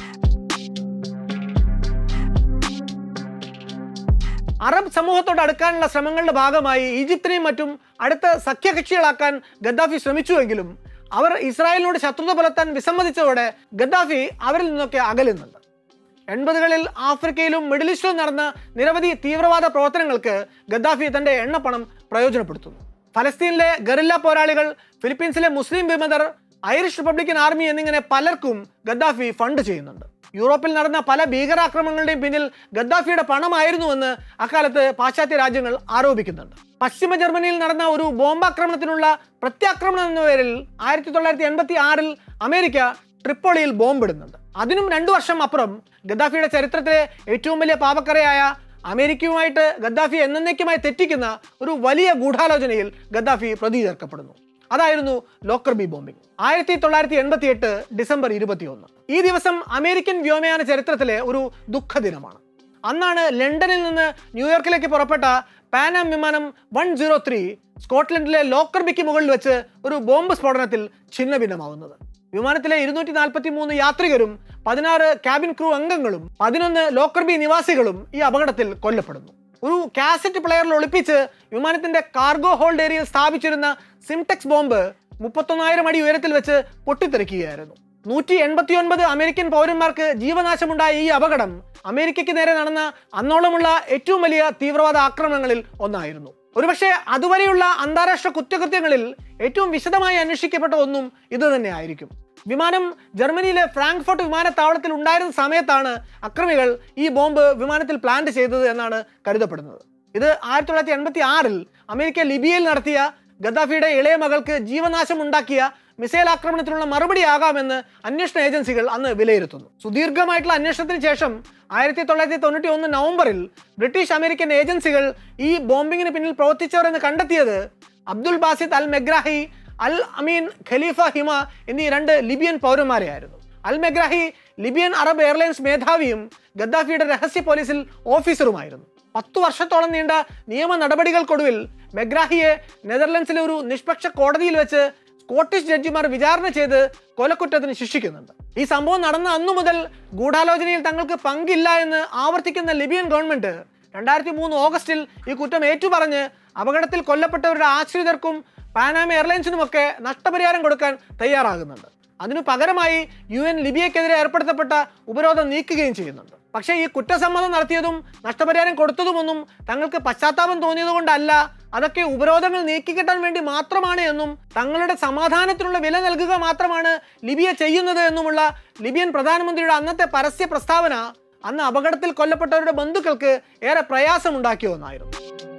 അറബ് സമൂഹത്തോട് അടുക്കാനുള്ള ശ്രമങ്ങളുടെ ഭാഗമായി ഈജിപ്തിനെയും മറ്റും അടുത്ത സഖ്യകക്ഷികളാക്കാൻ ഗദ്ദാഫി ശ്രമിച്ചുവെങ്കിലും അവർ ഇസ്രായേലിനോട് ശത്രുത പുലർത്താൻ വിസമ്മതിച്ചതോടെ ഗദ്ദാഫി അവരിൽ നിന്നൊക്കെ അകലുന്നുണ്ട് എൺപതുകളിൽ ആഫ്രിക്കയിലും മിഡിൽ ഈസ്റ്റിലും നടന്ന നിരവധി തീവ്രവാദ പ്രവർത്തനങ്ങൾക്ക് ഗദ്ദാഫി തന്റെ എണ്ണപ്പണം പ്രയോജനപ്പെടുത്തുന്നു ഫലസ്തീനിലെ ഗറില്ല പോരാളികൾ ഫിലിപ്പീൻസിലെ മുസ്ലിം വിമതർ ഐറിഷ് റിപ്പബ്ലിക്കൻ ആർമി എന്നിങ്ങനെ പലർക്കും ഗദ്ദാഫി ഫണ്ട് ചെയ്യുന്നുണ്ട് യൂറോപ്പിൽ നടന്ന പല ഭീകരാക്രമണങ്ങളുടെയും പിന്നിൽ ഗദ്ദാഫിയുടെ പണമായിരുന്നുവെന്ന് അക്കാലത്ത് പാശ്ചാത്യ രാജ്യങ്ങൾ ആരോപിക്കുന്നുണ്ട് പശ്ചിമ ജർമ്മനിയിൽ നടന്ന ഒരു ബോംബാക്രമണത്തിനുള്ള പ്രത്യാക്രമണം എന്ന പേരിൽ ആയിരത്തി തൊള്ളായിരത്തി എൺപത്തി ആറിൽ അമേരിക്ക ട്രിപ്പോളിയിൽ ബോംബിടുന്നുണ്ട് അതിനും രണ്ടു വർഷം അപ്പുറം ഗദ്ദാഫിയുടെ ചരിത്രത്തിലെ ഏറ്റവും വലിയ പാപക്കരയായ അമേരിക്കയുമായിട്ട് ഗദ്ദാഫി എന്നേക്കുമായി തെറ്റിക്കുന്ന ഒരു വലിയ ഗൂഢാലോചനയിൽ ഗദ്ദാഫി പ്രതി ചേർക്കപ്പെടുന്നു അതായിരുന്നു ലോക്കർ ബി ബോംബിംഗ് ആയിരത്തി തൊള്ളായിരത്തി എൺപത്തി എട്ട് ഡിസംബർ ഇരുപത്തിയൊന്ന് ഈ ദിവസം അമേരിക്കൻ വ്യോമയാന ചരിത്രത്തിലെ ഒരു ദുഃഖദിനമാണ് അന്നാണ് ലണ്ടനിൽ നിന്ന് ന്യൂയോർക്കിലേക്ക് പുറപ്പെട്ട പാനാം വിമാനം വൺ സീറോ ത്രീ സ്കോട്ട്ലൻഡിലെ ലോക്കർബിക്ക് മുകളിൽ വെച്ച് ഒരു ബോംബ് സ്ഫോടനത്തിൽ ഛിന്നഭിന്നമാവുന്നത് വിമാനത്തിലെ ഇരുന്നൂറ്റി നാൽപ്പത്തി മൂന്ന് യാത്രികരും പതിനാറ് ക്യാബിൻ ക്രൂ അംഗങ്ങളും പതിനൊന്ന് ലോക്കർബി നിവാസികളും ഈ അപകടത്തിൽ കൊല്ലപ്പെടുന്നു ഒരു കാസറ്റ് പ്ലെയറിൽ ഒളിപ്പിച്ച് വിമാനത്തിന്റെ കാർഗോ ഹോൾഡ് ഏരിയയിൽ സ്ഥാപിച്ചിരുന്ന സിംടെക്സ് ബോംബ് മുപ്പത്തൊന്നായിരം അടി ഉയരത്തിൽ വെച്ച് പൊട്ടിത്തെറിക്കുകയായിരുന്നു നൂറ്റി എൺപത്തി ഒൻപത് അമേരിക്കൻ പൗരന്മാർക്ക് ജീവനാശമുണ്ടായ ഈ അപകടം അമേരിക്കയ്ക്ക് നേരെ നടന്ന അന്നോളമുള്ള ഏറ്റവും വലിയ തീവ്രവാദ ആക്രമണങ്ങളിൽ ഒന്നായിരുന്നു ഒരുപക്ഷെ അതുവരെയുള്ള അന്താരാഷ്ട്ര കുറ്റകൃത്യങ്ങളിൽ ഏറ്റവും വിശദമായി അന്വേഷിക്കപ്പെട്ട ഒന്നും ഇത് തന്നെ ആയിരിക്കും വിമാനം ജർമ്മനിയിലെ ഫ്രാങ്ക്ഫർട്ട് വിമാനത്താവളത്തിൽ ഉണ്ടായിരുന്ന സമയത്താണ് അക്രമികൾ ഈ ബോംബ് വിമാനത്തിൽ പ്ലാന്റ് ചെയ്തത് എന്നാണ് കരുതപ്പെടുന്നത് ഇത് ആയിരത്തി തൊള്ളായിരത്തി എൺപത്തി ആറിൽ അമേരിക്ക ലിബിയയിൽ നടത്തിയ ഗദ്ദാഫിയുടെ ഇളയ മകൾക്ക് ജീവനാശം ഉണ്ടാക്കിയ മിസൈൽ ആക്രമണത്തിനുള്ള മറുപടിയാകാമെന്ന് അന്വേഷണ ഏജൻസികൾ അന്ന് വിലയിരുത്തുന്നു സുദീർഘമായിട്ടുള്ള അന്വേഷണത്തിന് ശേഷം ആയിരത്തി തൊള്ളായിരത്തി തൊണ്ണൂറ്റി ഒന്ന് നവംബറിൽ ബ്രിട്ടീഷ് അമേരിക്കൻ ഏജൻസികൾ ഈ ബോംബിങ്ങിന് പിന്നിൽ പ്രവർത്തിച്ചവരെന്ന് കണ്ടെത്തിയത് അബ്ദുൽ ബാസിദ് അൽ മെഗ്രാഹി അൽ അമീൻ ഖലീഫ ഹിമ എന്നീ രണ്ട് ലിബിയൻ പൗരന്മാരെയായിരുന്നു al Megrahi Libyan Arab airlines മേധാവിയും ഗദ്ദാഫിയുടെ രഹസ്യ പോലീസിൽ ഓഫീസറുമായിരുന്നു പത്തു വർഷത്തോളം നീണ്ട നിയമ നടപടികൾക്കൊടുവിൽ മെഗ്രാഹിയെ നെതർലൻഡ്സിലെ ഒരു നിഷ്പക്ഷ കോടതിയിൽ വെച്ച് സ്കോട്ടിഷ് ജഡ്ജിമാർ വിചാരണ ചെയ്ത് കൊലക്കുറ്റത്തിന് ശിക്ഷിക്കുന്നുണ്ട് ഈ സംഭവം നടന്ന അന്നു മുതൽ ഗൂഢാലോചനയിൽ തങ്ങൾക്ക് പങ്കില്ല എന്ന് ആവർത്തിക്കുന്ന ലിബിയൻ ഗവൺമെന്റ് രണ്ടായിരത്തി മൂന്ന് ഓഗസ്റ്റിൽ ഈ കുറ്റം ഏറ്റുപറഞ്ഞ് അപകടത്തിൽ കൊല്ലപ്പെട്ടവരുടെ ആശ്രിതർക്കും പാനാമ എയർലൈൻസിനുമൊക്കെ നഷ്ടപരിഹാരം കൊടുക്കാൻ തയ്യാറാകുന്നുണ്ട് അതിനു പകരമായി യു എൻ ലിബിയക്കെതിരെ ഏർപ്പെടുത്തപ്പെട്ട ഉപരോധം നീക്കുകയും ചെയ്യുന്നുണ്ട് പക്ഷേ ഈ കുറ്റസമ്മതം നടത്തിയതും നഷ്ടപരിഹാരം കൊടുത്തതുമൊന്നും തങ്ങൾക്ക് പശ്ചാത്താപം തോന്നിയതുകൊണ്ടല്ല അതൊക്കെ ഉപരോധങ്ങൾ നീക്കിക്കിട്ടാൻ വേണ്ടി മാത്രമാണ് എന്നും തങ്ങളുടെ സമാധാനത്തിനുള്ള വില നൽകുക മാത്രമാണ് ലിബിയ ചെയ്യുന്നത് എന്നുമുള്ള ലിബിയൻ പ്രധാനമന്ത്രിയുടെ അന്നത്തെ പരസ്യ പ്രസ്താവന അന്ന് അപകടത്തിൽ കൊല്ലപ്പെട്ടവരുടെ ബന്ധുക്കൾക്ക് ഏറെ പ്രയാസമുണ്ടാക്കിയ ഒന്നായിരുന്നു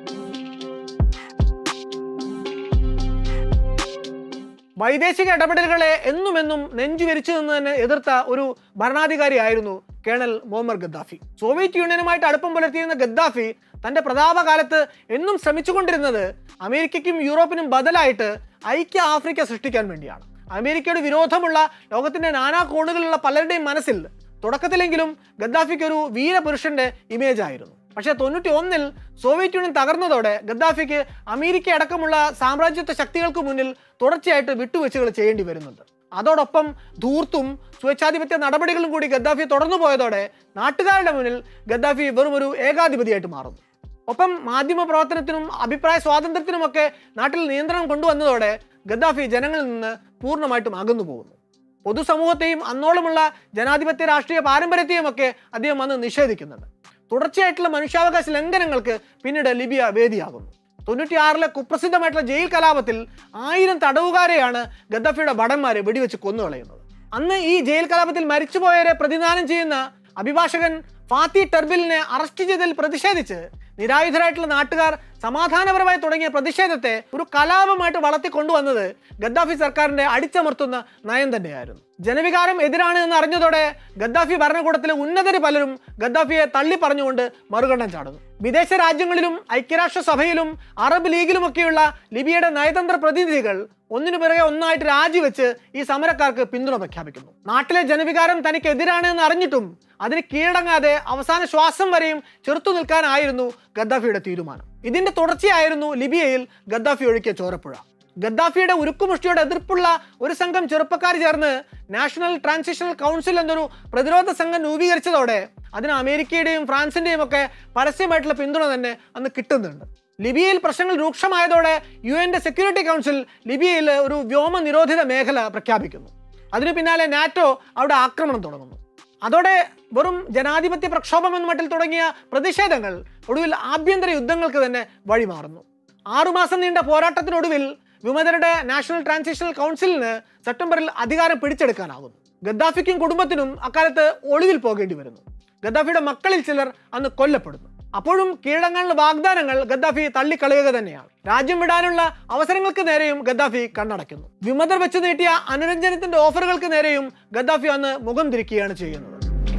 വൈദേശിക ഇടപെടലുകളെ എന്നുമെന്നും നെഞ്ചുവിരിച്ചു നിന്ന് തന്നെ എതിർത്ത ഒരു ഭരണാധികാരിയായിരുന്നു കേണൽ മുഹമ്മർ ഗദ്ദാഫി സോവിയറ്റ് യൂണിയനുമായിട്ട് അടുപ്പം പുലർത്തിയിരുന്ന ഗദ്ദാഫി തന്റെ പ്രതാപകാലത്ത് എന്നും ശ്രമിച്ചുകൊണ്ടിരുന്നത് അമേരിക്കയ്ക്കും യൂറോപ്പിനും ബദലായിട്ട് ഐക്യ ആഫ്രിക്ക സൃഷ്ടിക്കാൻ വേണ്ടിയാണ് അമേരിക്കയുടെ വിരോധമുള്ള ലോകത്തിന്റെ നാനാ കോണുകളിലുള്ള പലരുടെയും മനസ്സിൽ തുടക്കത്തിലെങ്കിലും ഗദ്ദാഫിക്ക് ഒരു വീരപുരുഷന്റെ ഇമേജ് ആയിരുന്നു പക്ഷേ തൊണ്ണൂറ്റി ഒന്നിൽ സോവിയറ്റ് യൂണിയൻ തകർന്നതോടെ ഗദ്ദാഫിക്ക് അമേരിക്ക അടക്കമുള്ള സാമ്രാജ്യത്വ ശക്തികൾക്ക് മുന്നിൽ തുടർച്ചയായിട്ട് വിട്ടുവീഴ്ചകൾ ചെയ്യേണ്ടി വരുന്നുണ്ട് അതോടൊപ്പം ധൂർത്തും സ്വേച്ഛാധിപത്യ നടപടികളും കൂടി ഗദ്ദാഫി തുടർന്നു പോയതോടെ നാട്ടുകാരുടെ മുന്നിൽ ഗദ്ദാഫി വെറും ഒരു ഏകാധിപതിയായിട്ട് മാറുന്നു ഒപ്പം മാധ്യമ പ്രവർത്തനത്തിനും അഭിപ്രായ സ്വാതന്ത്ര്യത്തിനുമൊക്കെ നാട്ടിൽ നിയന്ത്രണം കൊണ്ടുവന്നതോടെ ഗദ്ദാഫി ജനങ്ങളിൽ നിന്ന് പൂർണ്ണമായിട്ടും അകന്നു പോകുന്നു പൊതുസമൂഹത്തെയും അന്നോളമുള്ള ജനാധിപത്യ രാഷ്ട്രീയ പാരമ്പര്യത്തെയും ഒക്കെ അദ്ദേഹം അന്ന് നിഷേധിക്കുന്നുണ്ട് തുടർച്ചയായിട്ടുള്ള മനുഷ്യാവകാശ ലംഘനങ്ങൾക്ക് പിന്നീട് ലിബിയ വേദിയാകുന്നു തൊണ്ണൂറ്റിയാറിലെ കുപ്രസിദ്ധമായിട്ടുള്ള ജയിൽ കലാപത്തിൽ ആയിരം തടവുകാരെയാണ് ഗദ്ദാഫിയുടെ ഭടന്മാരെ വെടിവെച്ച് കൊന്നുകളയുന്നത് അന്ന് ഈ ജയിൽ കലാപത്തിൽ മരിച്ചുപോയവരെ പ്രതിദാനം ചെയ്യുന്ന അഭിഭാഷകൻ ഫാത്തി ടെർബിലിനെ അറസ്റ്റ് ചെയ്തതിൽ പ്രതിഷേധിച്ച് നിരായുധരായിട്ടുള്ള നാട്ടുകാർ സമാധാനപരമായി തുടങ്ങിയ പ്രതിഷേധത്തെ ഒരു കലാപമായിട്ട് വളർത്തിക്കൊണ്ടുവന്നത് ഗദ്ദാഫി സർക്കാരിന്റെ അടിച്ചമർത്തുന്ന നയം തന്നെയായിരുന്നു ജനവികാരം എതിരാണ് എന്ന് അറിഞ്ഞതോടെ ഗദ്ദാഫി ഭരണകൂടത്തിലെ ഉന്നതര് പലരും ഗദ്ദാഫിയെ തള്ളി പറഞ്ഞുകൊണ്ട് മറുകണ്ഠം ചാടുന്നു വിദേശ രാജ്യങ്ങളിലും ഐക്യരാഷ്ട്ര സഭയിലും അറബ് ലീഗിലുമൊക്കെയുള്ള ലിബിയയുടെ നയതന്ത്ര പ്രതിനിധികൾ ഒന്നിനു പിറകെ ഒന്നായിട്ട് രാജിവെച്ച് ഈ സമരക്കാർക്ക് പിന്തുണ പ്രഖ്യാപിക്കുന്നു നാട്ടിലെ ജനവികാരം തനിക്ക് എതിരാണ് എന്ന് അറിഞ്ഞിട്ടും അതിന് കീഴടങ്ങാതെ അവസാന ശ്വാസം വരെയും ചെറുത്തു നിൽക്കാനായിരുന്നു ഗദ്ദാഫിയുടെ തീരുമാനം ഇതിന്റെ തുടർച്ചയായിരുന്നു ലിബിയയിൽ ഗദ്ദാഫി ഒഴുക്കിയ ചോരപ്പുഴ ഗദ്ദാഫിയുടെ ഉരുക്കുമുഷ്ടിയുടെ എതിർപ്പുള്ള ഒരു സംഘം ചെറുപ്പക്കാർ ചേർന്ന് നാഷണൽ ട്രാൻസിഷണൽ കൗൺസിൽ എന്നൊരു പ്രതിരോധ സംഘം രൂപീകരിച്ചതോടെ അതിന് അമേരിക്കയുടെയും ഫ്രാൻസിന്റെയും ഒക്കെ പരസ്യമായിട്ടുള്ള പിന്തുണ തന്നെ അന്ന് കിട്ടുന്നുണ്ട് ലിബിയയിൽ പ്രശ്നങ്ങൾ രൂക്ഷമായതോടെ യു എൻ്റെ സെക്യൂരിറ്റി കൗൺസിൽ ലിബിയയിൽ ഒരു വ്യോമ നിരോധിത മേഖല പ്രഖ്യാപിക്കുന്നു അതിനു പിന്നാലെ നാറ്റോ അവിടെ ആക്രമണം തുടങ്ങുന്നു അതോടെ വെറും ജനാധിപത്യ പ്രക്ഷോഭം എന്ന മട്ടിൽ തുടങ്ങിയ പ്രതിഷേധങ്ങൾ ഒടുവിൽ ആഭ്യന്തര യുദ്ധങ്ങൾക്ക് തന്നെ വഴിമാറുന്നു ആറുമാസം നീണ്ട പോരാട്ടത്തിനൊടുവിൽ വിമതരുടെ നാഷണൽ ട്രാൻസിഷണൽ കൗൺസിലിന് സെപ്റ്റംബറിൽ അധികാരം പിടിച്ചെടുക്കാനാകുന്നു ഗദ്ദാഫിക്കും കുടുംബത്തിനും അക്കാലത്ത് ഒളിവിൽ പോകേണ്ടി വരുന്നു ഗദ്ദാഫിയുടെ മക്കളിൽ ചിലർ അന്ന് കൊല്ലപ്പെടുന്നു അപ്പോഴും കീഴടങ്ങാനുള്ള വാഗ്ദാനങ്ങൾ ഗദ്ദാഫി തള്ളിക്കളയുക തന്നെയാണ് രാജ്യം വിടാനുള്ള അവസരങ്ങൾക്ക് നേരെയും ഗദ്ദാഫി കണ്ണടയ്ക്കുന്നു വിമതർ വെച്ച് നീട്ടിയ അനുരഞ്ജനത്തിന്റെ ഓഫറുകൾക്ക് നേരെയും ഗദ്ദാഫി അന്ന് മുഖം തിരിക്കുകയാണ് ചെയ്യുന്നത്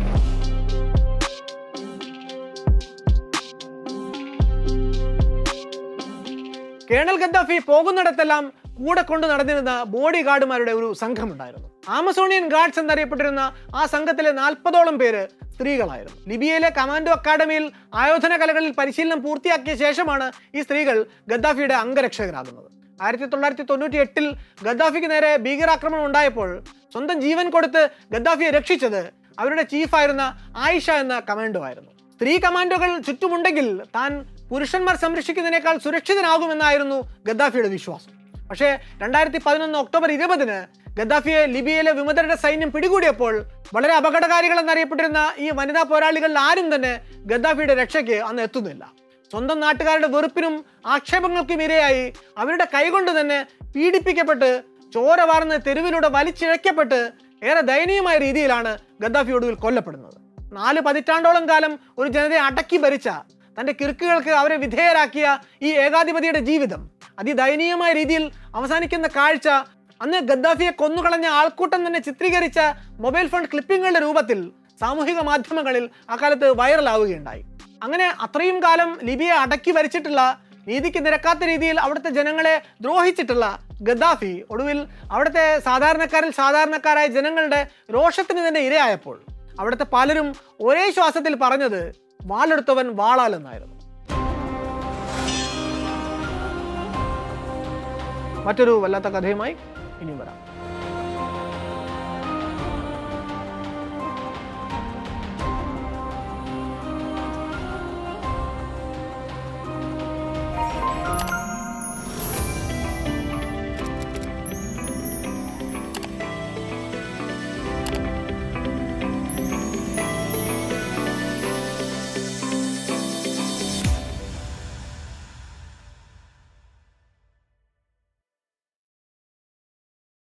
കേണൽ ഗദ്ദാഫി പോകുന്നിടത്തെല്ലാം കൂടെ കൊണ്ടു നടന്നിരുന്ന ബോഡി ഗാർഡുമാരുടെ ഒരു സംഘമുണ്ടായിരുന്നു ആമസോണിയൻ ഗാർഡ്സ് എന്നറിയപ്പെട്ടിരുന്ന ആ സംഘത്തിലെ നാൽപ്പതോളം പേര് സ്ത്രീകളായിരുന്നു ലിബിയയിലെ കമാൻഡോ അക്കാദമിയിൽ ആയോധന കലകളിൽ പരിശീലനം പൂർത്തിയാക്കിയ ശേഷമാണ് ഈ സ്ത്രീകൾ ഗദ്ദാഫിയുടെ അംഗരക്ഷകരാകുന്നത് ആയിരത്തി തൊള്ളായിരത്തി തൊണ്ണൂറ്റി എട്ടിൽ ഗദ്ദാഫിക്ക് നേരെ ഭീകരാക്രമണം ഉണ്ടായപ്പോൾ സ്വന്തം ജീവൻ കൊടുത്ത് ഗദ്ദാഫിയെ രക്ഷിച്ചത് അവരുടെ ചീഫായിരുന്ന ആയിഷ എന്ന കമാൻഡോ ആയിരുന്നു സ്ത്രീ കമാൻഡോകൾ ചുറ്റുമുണ്ടെങ്കിൽ താൻ പുരുഷന്മാർ സംരക്ഷിക്കുന്നതിനേക്കാൾ സുരക്ഷിതനാകുമെന്നായിരുന്നു ഗദ്ദാഫിയുടെ വിശ്വാസം പക്ഷേ രണ്ടായിരത്തി പതിനൊന്ന് ഒക്ടോബർ ഇരുപതിന് ഗദ്ദാഫിയെ ലിബിയയിലെ വിമതരുടെ സൈന്യം പിടികൂടിയപ്പോൾ വളരെ അപകടകാരികൾ എന്നറിയപ്പെട്ടിരുന്ന ഈ വനിതാ പോരാളികളിൽ ആരും തന്നെ ഗദ്ദാഫിയുടെ രക്ഷയ്ക്ക് അന്ന് എത്തുന്നില്ല സ്വന്തം നാട്ടുകാരുടെ വെറുപ്പിനും ആക്ഷേപങ്ങൾക്കും ഇരയായി അവരുടെ കൈകൊണ്ട് തന്നെ പീഡിപ്പിക്കപ്പെട്ട് ചോര വാർന്ന് തെരുവിലൂടെ വലിച്ചിഴക്കപ്പെട്ട് ഏറെ ദയനീയമായ രീതിയിലാണ് ഗദ്ദാഫി ഒടുവിൽ കൊല്ലപ്പെടുന്നത് നാല് പതിറ്റാണ്ടോളം കാലം ഒരു ജനതയെ അടക്കി ഭരിച്ച തന്റെ കിറുക്കുകൾക്ക് അവരെ വിധേയരാക്കിയ ഈ ഏകാധിപതിയുടെ ജീവിതം അതിദയനീയമായ രീതിയിൽ അവസാനിക്കുന്ന കാഴ്ച അന്ന് ഗദ്ദാഫിയെ കൊന്നുകളഞ്ഞ ആൾക്കൂട്ടം തന്നെ ചിത്രീകരിച്ച മൊബൈൽ ഫോൺ ക്ലിപ്പിങ്ങുകളുടെ രൂപത്തിൽ സാമൂഹിക മാധ്യമങ്ങളിൽ അക്കാലത്ത് വൈറലാവുകയുണ്ടായി അങ്ങനെ അത്രയും കാലം ലിബിയെ അടക്കി ഭരിച്ചിട്ടുള്ള നീതിക്ക് നിരക്കാത്ത രീതിയിൽ അവിടുത്തെ ജനങ്ങളെ ദ്രോഹിച്ചിട്ടുള്ള ഗദ്ദാഫി ഒടുവിൽ അവിടുത്തെ സാധാരണക്കാരിൽ സാധാരണക്കാരായ ജനങ്ങളുടെ രോഷത്തിന് തന്നെ ഇരയായപ്പോൾ അവിടുത്തെ പലരും ഒരേ ശ്വാസത്തിൽ പറഞ്ഞത് വാളെടുത്തവൻ വാളാലെന്നായിരുന്നു മറ്റൊരു വല്ലാത്ത കഥയുമായി ഇനിയും വരാം